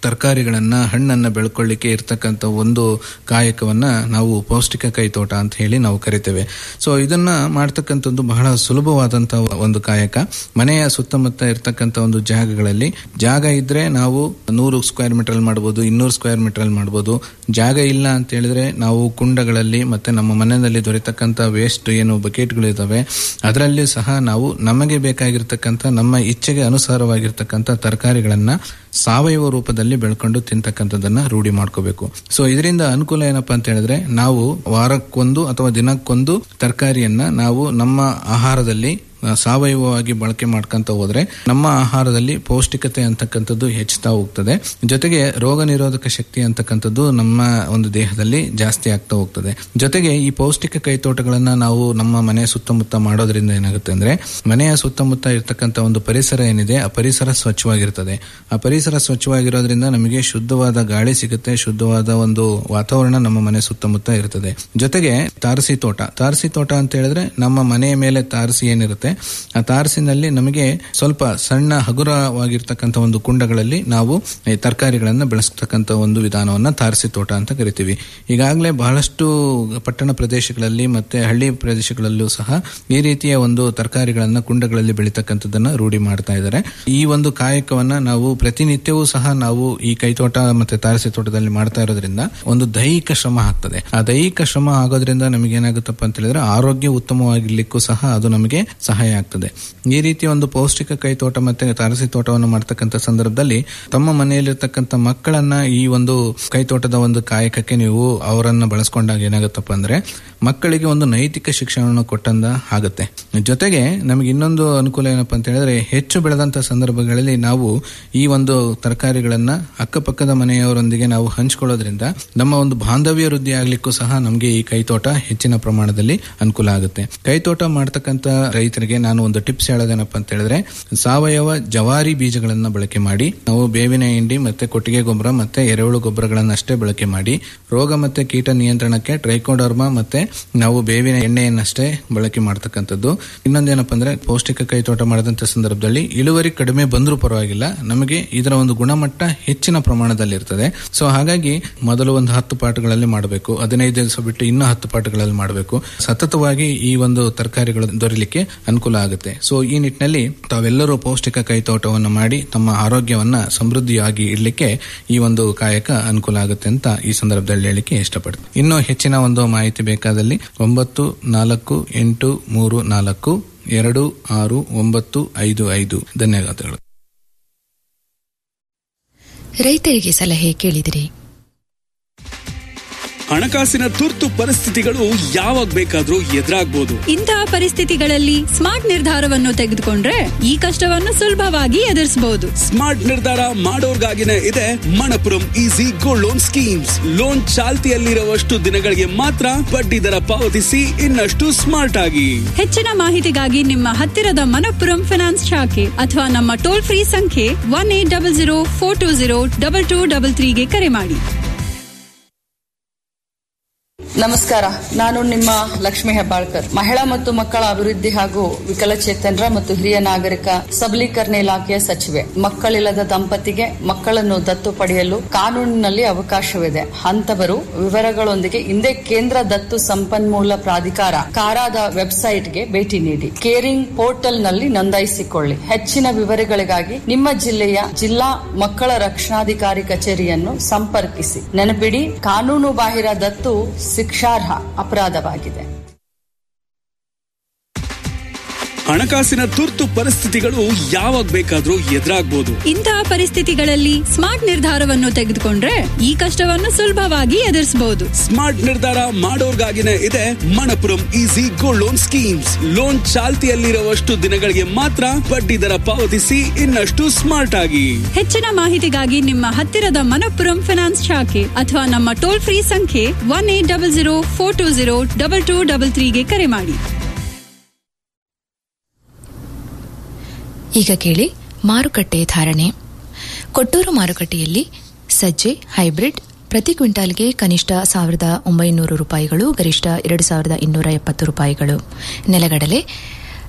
ತರಕಾರಿಗಳನ್ನ ಹಣ್ಣನ್ನ ಬೆಳ್ಕೊಳ್ಳಿಕ್ಕೆ ಇರ್ತಕ್ಕಂಥ ಒಂದು ಕಾಯಕವನ್ನ ನಾವು ಪೌಷ್ಟಿಕ ಕೈತೋಟ ಅಂತ ಹೇಳಿ ನಾವು ಕರಿತೇವೆ ಸೊ ಇದನ್ನ ಮಾಡ್ತಕ್ಕಂಥದ್ದು ಬಹಳ ಸುಲಭವಾದಂತಹ ಒಂದು ಕಾಯಕ ಮನೆಯ ಸುತ್ತಮುತ್ತ ಇರ್ತಕ್ಕಂಥ ಒಂದು ಜಾಗಗಳಲ್ಲಿ ಜಾಗ ಇದ್ರೆ ನಾವು ನೂರು ಸ್ಕ್ವೇರ್ ಮೀಟರ್ ಮಾಡಬಹುದು ಇನ್ನೂರು ಸ್ಕ್ವೇರ್ ಮೀಟರ್ ಮಾಡಬಹುದು ಜಾಗ ಇಲ್ಲ ಅಂತ ಹೇಳಿದ್ರೆ ನಾವು ಕುಂಡಗಳಲ್ಲಿ ಮತ್ತೆ ನಮ್ಮ ಮನೆಯಲ್ಲಿ ದೊರೆತಕ್ಕಂಥ ವೇಸ್ಟ್ ಏನು ಬಕೆಟ್ಗಳು ಇದಾವೆ ಅದರಲ್ಲಿ ಸಹ ನಾವು ನಮಗೆ ಬೇಕಾಗಿರ್ತಕ್ಕಂಥ ನಮ್ಮ ಇಚ್ಛೆಗೆ ಅನುಸಾರವಾಗಿರ್ತಕ್ಕಂಥ ತರಕಾರಿಗಳನ್ನ ಸಾವಯವ ರೂಪದಲ್ಲಿ ಬೆಳ್ಕೊಂಡು ತಿಂತಕ್ಕಂಥದ್ದನ್ನ ರೂಢಿ ಮಾಡ್ಕೋಬೇಕು ಸೊ ಇದರಿಂದ ಅನುಕೂಲ ಏನಪ್ಪಾ ಅಂತ ಹೇಳಿದ್ರೆ ನಾವು ವಾರಕ್ಕೊಂದು ಅಥವಾ ದಿನಕ್ಕೊಂದು ತರಕಾರಿಯನ್ನ ನಾವು ನಮ್ಮ ಆಹಾರದಲ್ಲಿ ಸಾವಯವವಾಗಿ ಬಳಕೆ ಮಾಡ್ಕೊಂತ ಹೋದ್ರೆ ನಮ್ಮ ಆಹಾರದಲ್ಲಿ ಪೌಷ್ಟಿಕತೆ ಅಂತಕ್ಕಂಥದ್ದು ಹೆಚ್ಚುತ್ತಾ ಹೋಗ್ತದೆ ಜೊತೆಗೆ ರೋಗ ನಿರೋಧಕ ಶಕ್ತಿ ಅಂತಕ್ಕಂಥದ್ದು ನಮ್ಮ ಒಂದು ದೇಹದಲ್ಲಿ ಜಾಸ್ತಿ ಆಗ್ತಾ ಹೋಗ್ತದೆ ಜೊತೆಗೆ ಈ ಪೌಷ್ಟಿಕ ಕೈತೋಟಗಳನ್ನ ನಾವು ನಮ್ಮ ಮನೆ ಸುತ್ತಮುತ್ತ ಮಾಡೋದ್ರಿಂದ ಏನಾಗುತ್ತೆ ಅಂದ್ರೆ ಮನೆಯ ಸುತ್ತಮುತ್ತ ಇರ್ತಕ್ಕಂಥ ಒಂದು ಪರಿಸರ ಏನಿದೆ ಆ ಪರಿಸರ ಸ್ವಚ್ಛವಾಗಿರ್ತದೆ ಆ ಪರಿಸರ ಸ್ವಚ್ಛವಾಗಿರೋದ್ರಿಂದ ನಮಗೆ ಶುದ್ಧವಾದ ಗಾಳಿ ಸಿಗುತ್ತೆ ಶುದ್ಧವಾದ ಒಂದು ವಾತಾವರಣ ನಮ್ಮ ಮನೆ ಸುತ್ತಮುತ್ತ ಇರ್ತದೆ ಜೊತೆಗೆ ತಾರಸಿ ತೋಟ ತಾರಸಿ ತೋಟ ಅಂತ ಹೇಳಿದ್ರೆ ನಮ್ಮ ಮನೆಯ ಮೇಲೆ ತಾರಸಿ ಏನಿರುತ್ತೆ ಆ ತಾರಸಿನಲ್ಲಿ ನಮಗೆ ಸ್ವಲ್ಪ ಸಣ್ಣ ಹಗುರವಾಗಿರ್ತಕ್ಕಂಥ ಒಂದು ಕುಂಡಗಳಲ್ಲಿ ನಾವು ಈ ತರಕಾರಿಗಳನ್ನ ಬೆಳೆಸ್ತಕ್ಕಂಥ ಒಂದು ವಿಧಾನವನ್ನ ತಾರಸಿ ತೋಟ ಅಂತ ಕರಿತೀವಿ ಈಗಾಗಲೇ ಬಹಳಷ್ಟು ಪಟ್ಟಣ ಪ್ರದೇಶಗಳಲ್ಲಿ ಮತ್ತೆ ಹಳ್ಳಿ ಪ್ರದೇಶಗಳಲ್ಲೂ ಸಹ ಈ ರೀತಿಯ ಒಂದು ತರಕಾರಿಗಳನ್ನ ಕುಂಡಗಳಲ್ಲಿ ಬೆಳೀತಕ್ಕಂಥದ್ದನ್ನ ರೂಢಿ ಮಾಡ್ತಾ ಇದ್ದಾರೆ ಈ ಒಂದು ಕಾಯಕವನ್ನ ನಾವು ಪ್ರತಿನಿತ್ಯವೂ ಸಹ ನಾವು ಈ ಕೈತೋಟ ಮತ್ತೆ ತಾರಸಿ ತೋಟದಲ್ಲಿ ಮಾಡ್ತಾ ಇರೋದ್ರಿಂದ ಒಂದು ದೈಹಿಕ ಶ್ರಮ ಆಗ್ತದೆ ಆ ದೈಹಿಕ ಶ್ರಮ ಆಗೋದ್ರಿಂದ ನಮಗೆ ಏನಾಗುತ್ತಪ್ಪ ಅಂತ ಹೇಳಿದ್ರೆ ಆರೋಗ್ಯ ಉತ್ತಮವಾಗಿರ್ಲಿಕ್ಕೂ ಸಹ ಅದು ನಮಗೆ ಸಹಾಯ ಆಗ್ತದೆ ಈ ರೀತಿ ಒಂದು ಪೌಷ್ಟಿಕ ಕೈತೋಟ ಮತ್ತೆ ತಾರಸಿ ತೋಟವನ್ನು ಮಾಡ್ತಕ್ಕಂಥ ಸಂದರ್ಭದಲ್ಲಿ ತಮ್ಮ ಮನೆಯಲ್ಲಿರ್ತಕ್ಕಂಥ ಮಕ್ಕಳನ್ನ ಈ ಒಂದು ಕೈತೋಟದ ಒಂದು ಕಾಯಕಕ್ಕೆ ನೀವು ಅವರನ್ನ ಬಳಸ್ಕೊಂಡಾಗ ಏನಾಗುತ್ತಪ್ಪ ಅಂದ್ರೆ ಮಕ್ಕಳಿಗೆ ಒಂದು ನೈತಿಕ ಶಿಕ್ಷಣವನ್ನು ಕೊಟ್ಟಂದ ಆಗುತ್ತೆ ಜೊತೆಗೆ ನಮಗೆ ಇನ್ನೊಂದು ಅನುಕೂಲ ಏನಪ್ಪಾ ಅಂತ ಹೇಳಿದ್ರೆ ಹೆಚ್ಚು ಬೆಳೆದಂತ ಸಂದರ್ಭಗಳಲ್ಲಿ ನಾವು ಈ ಒಂದು ತರಕಾರಿಗಳನ್ನ ಅಕ್ಕಪಕ್ಕದ ಮನೆಯವರೊಂದಿಗೆ ನಾವು ಹಂಚ್ಕೊಳ್ಳೋದ್ರಿಂದ ನಮ್ಮ ಒಂದು ಬಾಂಧವ್ಯ ವೃದ್ಧಿ ಆಗ್ಲಿಕ್ಕೂ ಸಹ ನಮಗೆ ಈ ಕೈತೋಟ ಹೆಚ್ಚಿನ ಪ್ರಮಾಣದಲ್ಲಿ ಅನುಕೂಲ ಆಗುತ್ತೆ ಕೈತೋಟ ಮಾಡ್ತಕ್ಕಂಥ ರೈತರಿಗೆ ನಾನು ಒಂದು ಟಿಪ್ಸ್ ಹೇಳೋದೇನಪ್ಪ ಅಂತ ಹೇಳಿದ್ರೆ ಸಾವಯವ ಜವಾರಿ ಬೀಜಗಳನ್ನ ಬಳಕೆ ಮಾಡಿ ನಾವು ಬೇವಿನ ಹಿಂಡಿ ಮತ್ತೆ ಕೊಟ್ಟಿಗೆ ಗೊಬ್ಬರ ಮತ್ತೆ ಎರೆಹುಳು ಗೊಬ್ಬರಗಳನ್ನಷ್ಟೇ ಬಳಕೆ ಮಾಡಿ ರೋಗ ಮತ್ತೆ ಕೀಟ ನಿಯಂತ್ರಣಕ್ಕೆ ಟ್ರೈಕೋಡರ್ಮಾ ಮತ್ತೆ ನಾವು ಬೇವಿನ ಎಣ್ಣೆಯನ್ನಷ್ಟೇ ಬಳಕೆ ಮಾಡ್ತಕ್ಕಂಥದ್ದು ಇನ್ನೊಂದೇನಪ್ಪ ಅಂದ್ರೆ ಪೌಷ್ಟಿಕ ಕೈತೋಟ ಮಾಡಿದಂತ ಸಂದರ್ಭದಲ್ಲಿ ಇಳುವರಿ ಕಡಿಮೆ ಬಂದರೂ ಪರವಾಗಿಲ್ಲ ನಮಗೆ ಇದರ ಒಂದು ಗುಣಮಟ್ಟ ಹೆಚ್ಚಿನ ಪ್ರಮಾಣದಲ್ಲಿ ಇರ್ತದೆ ಸೊ ಹಾಗಾಗಿ ಮೊದಲು ಒಂದು ಹತ್ತು ಪಾಠಗಳಲ್ಲಿ ಮಾಡಬೇಕು ಹದಿನೈದು ದಿವಸ ಬಿಟ್ಟು ಇನ್ನೂ ಹತ್ತು ಪಾಠಗಳಲ್ಲಿ ಮಾಡಬೇಕು ಸತತವಾಗಿ ಈ ಒಂದು ತರಕಾರಿಗಳು ದೊರೆಯಲಿಕ್ಕೆ ಅನುಕೂಲ ಆಗುತ್ತೆ ಸೊ ಈ ನಿಟ್ಟಿನಲ್ಲಿ ತಾವೆಲ್ಲರೂ ಪೌಷ್ಟಿಕ ಕೈತೋಟವನ್ನು ಮಾಡಿ ತಮ್ಮ ಆರೋಗ್ಯವನ್ನ ಸಮೃದ್ಧಿಯಾಗಿ ಇಡಲಿಕ್ಕೆ ಈ ಒಂದು ಕಾಯಕ ಅನುಕೂಲ ಆಗುತ್ತೆ ಅಂತ ಈ ಸಂದರ್ಭದಲ್ಲಿ ಹೇಳಲಿಕ್ಕೆ ಇಷ್ಟಪಡ್ತೀನಿ ಇನ್ನು ಹೆಚ್ಚಿನ ಒಂದು ಮಾಹಿತಿ ಬೇಕಾದಲ್ಲಿ ಒಂಬತ್ತು ನಾಲ್ಕು ಎಂಟು ಮೂರು ನಾಲ್ಕು ಎರಡು ಆರು ಒಂಬತ್ತು ಐದು ಐದು ಧನ್ಯವಾದಗಳು ರೈತರಿಗೆ ಸಲಹೆ ಕೇಳಿದಿರಿ ಹಣಕಾಸಿನ ತುರ್ತು ಪರಿಸ್ಥಿತಿಗಳು ಯಾವಾಗ ಬೇಕಾದ್ರೂ ಎದುರಾಗ್ಬೋದು ಇಂತಹ ಪರಿಸ್ಥಿತಿಗಳಲ್ಲಿ ಸ್ಮಾರ್ಟ್ ನಿರ್ಧಾರವನ್ನು ತೆಗೆದುಕೊಂಡ್ರೆ ಈ ಕಷ್ಟವನ್ನು ಸುಲಭವಾಗಿ ಎದುರಿಸಬಹುದು ಸ್ಮಾರ್ಟ್ ನಿರ್ಧಾರ ಮಾಡೋರ್ಗಾಗಿನೇ ಇದೆ Manappuram easy gold loan schemes loan ಚಾಲ್ತಿಯಲ್ಲಿರುವಷ್ಟು ದಿನಗಳಿಗೆ ಮಾತ್ರ ಬಡ್ಡಿ ದರ ಪಾವತಿಸಿ ಇನ್ನಷ್ಟು ಸ್ಮಾರ್ಟ್ ಆಗಿ ಹೆಚ್ಚಿನ ಮಾಹಿತಿಗಾಗಿ ನಿಮ್ಮ ಹತ್ತಿರದ ಮನಪ್ಪುರಂ ಫಿನಾನ್ಸ್ ಶಾಖೆ ಅಥವಾ ನಮ್ಮ ಟೋಲ್ ಫ್ರೀ ಸಂಖ್ಯೆ one eight double zero four two zero double two double ತ್ರೀಗೆ ಕರೆ ಮಾಡಿ ನಮಸ್ಕಾರ ನಾನು ನಿಮ್ಮ ಲಕ್ಷ್ಮಿ ಹೆಬ್ಬಾಳ್ಕರ್ ಮಹಿಳಾ ಮತ್ತು ಮಕ್ಕಳ ಅಭಿವೃದ್ಧಿ ಹಾಗೂ ವಿಕಲಚೇತನರ ಮತ್ತು ಹಿರಿಯ ನಾಗರಿಕ ಸಬಲೀಕರಣ ಇಲಾಖೆಯ ಸಚಿವೆ ಮಕ್ಕಳಿಲ್ಲದ ದಂಪತಿಗೆ ಮಕ್ಕಳನ್ನು ದತ್ತು ಪಡೆಯಲು ಕಾನೂನಿನಲ್ಲಿ ಅವಕಾಶವಿದೆ ಅಂತವರು ವಿವರಗಳೊಂದಿಗೆ ಹಿಂದೆ ಕೇಂದ್ರ ದತ್ತು ಸಂಪನ್ಮೂಲ ಪ್ರಾಧಿಕಾರ ಕಾರಾದ ವೆಬ್ಸೈಟ್ಗೆ ಭೇಟಿ ನೀಡಿ ಕೇರಿಂಗ್ ಪೋರ್ಟಲ್ನಲ್ಲಿ ನೋಂದಾಯಿಸಿಕೊಳ್ಳಿ ಹೆಚ್ಚಿನ ವಿವರಗಳಿಗಾಗಿ ನಿಮ್ಮ ಜಿಲ್ಲೆಯ ಜಿಲ್ಲಾ ಮಕ್ಕಳ ರಕ್ಷಣಾಧಿಕಾರಿ ಕಚೇರಿಯನ್ನು ಸಂಪರ್ಕಿಸಿ ನೆನಪಿಡಿ ಕಾನೂನು ಬಾಹಿರ ದತ್ತು ಶಿಕ್ಷಾರ್ಹ ಅಪರಾಧವಾಗಿದೆ ಹಣಕಾಸಿನ ತುರ್ತು ಪರಿಸ್ಥಿತಿಗಳು ಯಾವಾಗ ಬೇಕಾದ್ರೂ ಎದುರಾಗ್ಬೋದು ಇಂತಹ ಪರಿಸ್ಥಿತಿಗಳಲ್ಲಿ ಸ್ಮಾರ್ಟ್ ನಿರ್ಧಾರವನ್ನು ತೆಗೆದುಕೊಂಡ್ರೆ ಈ ಕಷ್ಟವನ್ನು ಸುಲಭವಾಗಿ ಎದುರಿಸಬಹುದು ಸ್ಮಾರ್ಟ್ ನಿರ್ಧಾರ ಮಾಡೋರ್ಗಾಗಿನೇ ಇದೆ Manappuram easy gold loan schemes loan ಚಾಲ್ತಿಯಲ್ಲಿರುವಷ್ಟು ದಿನಗಳಿಗೆ ಮಾತ್ರ ಬಡ್ಡಿ ದರ ಪಾವತಿಸಿ ಇನ್ನಷ್ಟು ಸ್ಮಾರ್ಟ್ ಆಗಿ ಹೆಚ್ಚಿನ ಮಾಹಿತಿಗಾಗಿ ನಿಮ್ಮ ಹತ್ತಿರದ ಮನಪ್ಪುರಂ ಫಿನಾನ್ಸ್ ಶಾಖೆ ಅಥವಾ ನಮ್ಮ ಟೋಲ್ ಫ್ರೀ ಸಂಖ್ಯೆ one eight double zero four two zero double two double ತ್ರೀಗೆ ಕರೆ ಮಾಡಿ ಈಗ ಕೇಳಿ ಮಾರುಕಟ್ಟೆ ಧಾರಣೆ ಕೊಟ್ಟೂರು ಮಾರುಕಟ್ಟೆಯಲ್ಲಿ ಸಜ್ಜೆ ಹೈಬ್ರಿಡ್ ಪ್ರತಿ ಕ್ವಿಂಟಾಲ್ಗೆ ಕನಿಷ್ಠ ಸಾವಿರದ ಒಂಬೈನೂರು ರೂಪಾಯಿಗಳು ಗರಿಷ್ಠ ಎರಡು ಸಾವಿರದ ಇನ್ನೂರ ಎಪ್ಪತ್ತು ರೂಪಾಯಿಗಳು ನೆಲಗಡಲೆ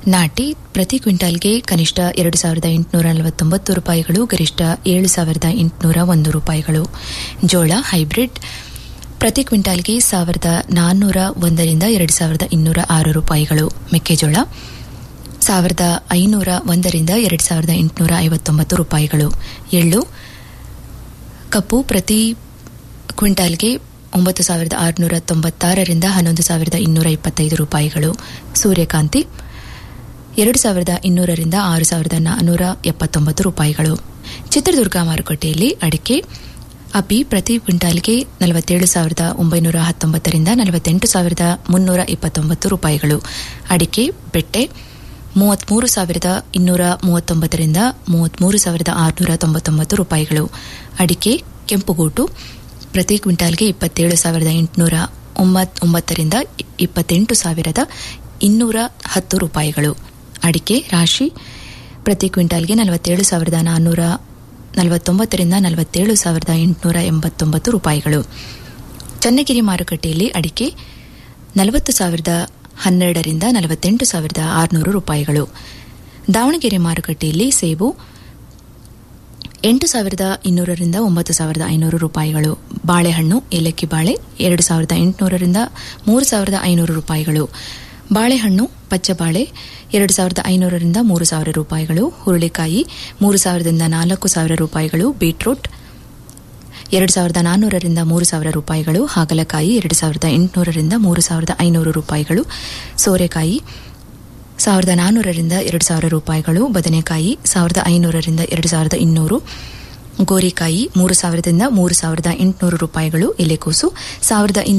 ನಾಟಿ ಪ್ರತಿ ಕ್ವಿಂಟಾಲ್ಗೆ ಕನಿಷ್ಠ ಎರಡು ಸಾವಿರದ ಎಂಟುನೂರ ನಲವತ್ತೊಂಬತ್ತು ರೂಪಾಯಿಗಳು ಗರಿಷ್ಠ ಏಳು ಸಾವಿರದ ಎಂಟುನೂರ ಒಂದು ರೂಪಾಯಿಗಳು ಜೋಳ ಹೈಬ್ರಿಡ್ ಪ್ರತಿ ಕ್ವಿಂಟಾಲ್ಗೆ ಸಾವಿರದ ನಾನ್ನೂರ ಒಂದರಿಂದ ಎರಡು ಸಾವಿರದ ಇನ್ನೂರ ಆರು ರೂಪಾಯಿಗಳು ಮೆಕ್ಕೆಜೋಳ ಸಾವಿರದ ಐನೂರ ಒಂದರಿಂದ ಎರಡು ಸಾವಿರದ ಎಂಟುನೂರ ಐವತ್ತೊಂಬತ್ತು ರೂಪಾಯಿಗಳು ಎಳ್ಳು ಕಪ್ಪು ಪ್ರತಿ ಕ್ವಿಂಟಾಲ್ಗೆ ಒಂಬತ್ತು ಸಾವಿರದ ಆರುನೂರ ತೊಂಬತ್ತಾರರಿಂದ ಹನ್ನೊಂದು ಸಾವಿರದ ಇನ್ನೂರ ಇಪ್ಪತ್ತೈದು ರೂಪಾಯಿಗಳು ಸೂರ್ಯಕಾಂತಿ ಎರಡು ಸಾವಿರದ ಇನ್ನೂರರಿಂದ ಆರು ಸಾವಿರದ ನಾನ್ನೂರ ಎಪ್ಪತ್ತೊಂಬತ್ತು ರೂಪಾಯಿಗಳು ಚಿತ್ರದುರ್ಗ ಮಾರುಕಟ್ಟೆಯಲ್ಲಿ ಅಡಿಕೆ ಅಪಿ ಪ್ರತಿ ಕ್ವಿಂಟಾಲ್ಗೆ ನಲವತ್ತೇಳು ಸಾವಿರದ ಒಂಬೈನೂರ ಹತ್ತೊಂಬತ್ತರಿಂದ ನಲವತ್ತೆಂಟು ಸಾವಿರದ ಮುನ್ನೂರ ಇಪ್ಪತ್ತೊಂಬತ್ತು ರೂಪಾಯಿಗಳು ಅಡಿಕೆ ಬೆಟ್ಟೆ ಮೂವತ್ಮೂರು ಸಾವಿರದ ಇನ್ನೂರ ಮೂವತ್ತೊಂಬತ್ತರಿಂದ ಮೂವತ್ಮೂರು ಸಾವಿರದ ಆರುನೂರ ತೊಂಬತ್ತೊಂಬತ್ತು ರೂಪಾಯಿಗಳು ಅಡಿಕೆ ಕೆಂಪುಗೂಟು ಪ್ರತಿ ಕ್ವಿಂಟಾಲ್ಗೆ ಇಪ್ಪತ್ತೇಳು ಸಾವಿರದ ಎಂಟುನೂರ ಒಂಬತ್ತರಿಂದ ಇಪ್ಪತ್ತೆಂಟು ಸಾವಿರದ ಇನ್ನೂರ ಹತ್ತು ರೂಪಾಯಿಗಳು ಅಡಿಕೆ ರಾಶಿ ಪ್ರತಿ ಕ್ವಿಂಟಾಲ್ಗೆ ನಲವತ್ತೇಳು ಸಾವಿರದ ನಾನ್ನೂರ ನಲವತ್ತೊಂಬತ್ತರಿಂದ ನಲವತ್ತೇಳು ಸಾವಿರದ ಎಂಟುನೂರ ಎಂಬತ್ತೊಂಬತ್ತು ರೂಪಾಯಿಗಳು ಚನ್ನಗಿರಿ ಮಾರುಕಟ್ಟೆಯಲ್ಲಿ ಅಡಿಕೆ ನಲವತ್ತು ಸಾವಿರದ ಹನ್ನೆರಡರಿಂದ ನಲವತ್ತೆಂಟು ಸಾವಿರದ ಆರುನೂರು ರೂಪಾಯಿಗಳು ದಾವಣಗೆರೆ ಮಾರುಕಟ್ಟೆಯಲ್ಲಿ ಸೇಬು ಎಂಟು ಸಾವಿರದ ಇನ್ನೂರರಿಂದ ಒಂಬತ್ತು ಸಾವಿರದ ಐನೂರು ರೂಪಾಯಿಗಳು ಬಾಳೆಹಣ್ಣು ಏಲಕ್ಕಿ ಬಾಳೆ ಎರಡು ಸಾವಿರದ ಎಂಟುನೂರರಿಂದ ಮೂರು ಸಾವಿರದ ಐನೂರು ರೂಪಾಯಿಗಳು ಬಾಳೆಹಣ್ಣು ಪಚ್ಚಬಾಳೆ ಎರಡು ಸಾವಿರದ ಐನೂರರಿಂದ ಮೂರು ಸಾವಿರ ರೂಪಾಯಿಗಳು ಹುರುಳಿಕಾಯಿ ಮೂರು ಸಾವಿರದಿಂದ ನಾಲ್ಕು ಸಾವಿರ ರೂಪಾಯಿಗಳು ಬೀಟ್ರೂಟ್ ಎರಡು ಸಾವಿರದ ನಾನ್ನೂರರಿಂದ ಮೂರು ಸಾವಿರ ರೂಪಾಯಿಗಳು ಹಾಗಲಕಾಯಿ ಎರಡು ಸಾವಿರದ ಎಂಟುನೂರರಿಂದ ಮೂರು ಸಾವಿರದ ಐನೂರು ರೂಪಾಯಿಗಳು ಸೋರೆಕಾಯಿ ಸಾವಿರದ ನಾನ್ನೂರರಿಂದ ಎರಡು ಸಾವಿರ ರೂಪಾಯಿಗಳು ಬದನೆಕಾಯಿ ಸಾವಿರದ ಐನೂರರಿಂದ ಎರಡು ಸಾವಿರದ ಇನ್ನೂರು ಗೋರಿಕಾಯಿ ಮೂರು ಸಾವಿರದಿಂದ ಮೂರು ಸಾವಿರದ ಎಂಟುನೂರು ರೂಪಾಯಿಗಳು ಎಲೆಕೋಸು ಸಾವಿರದ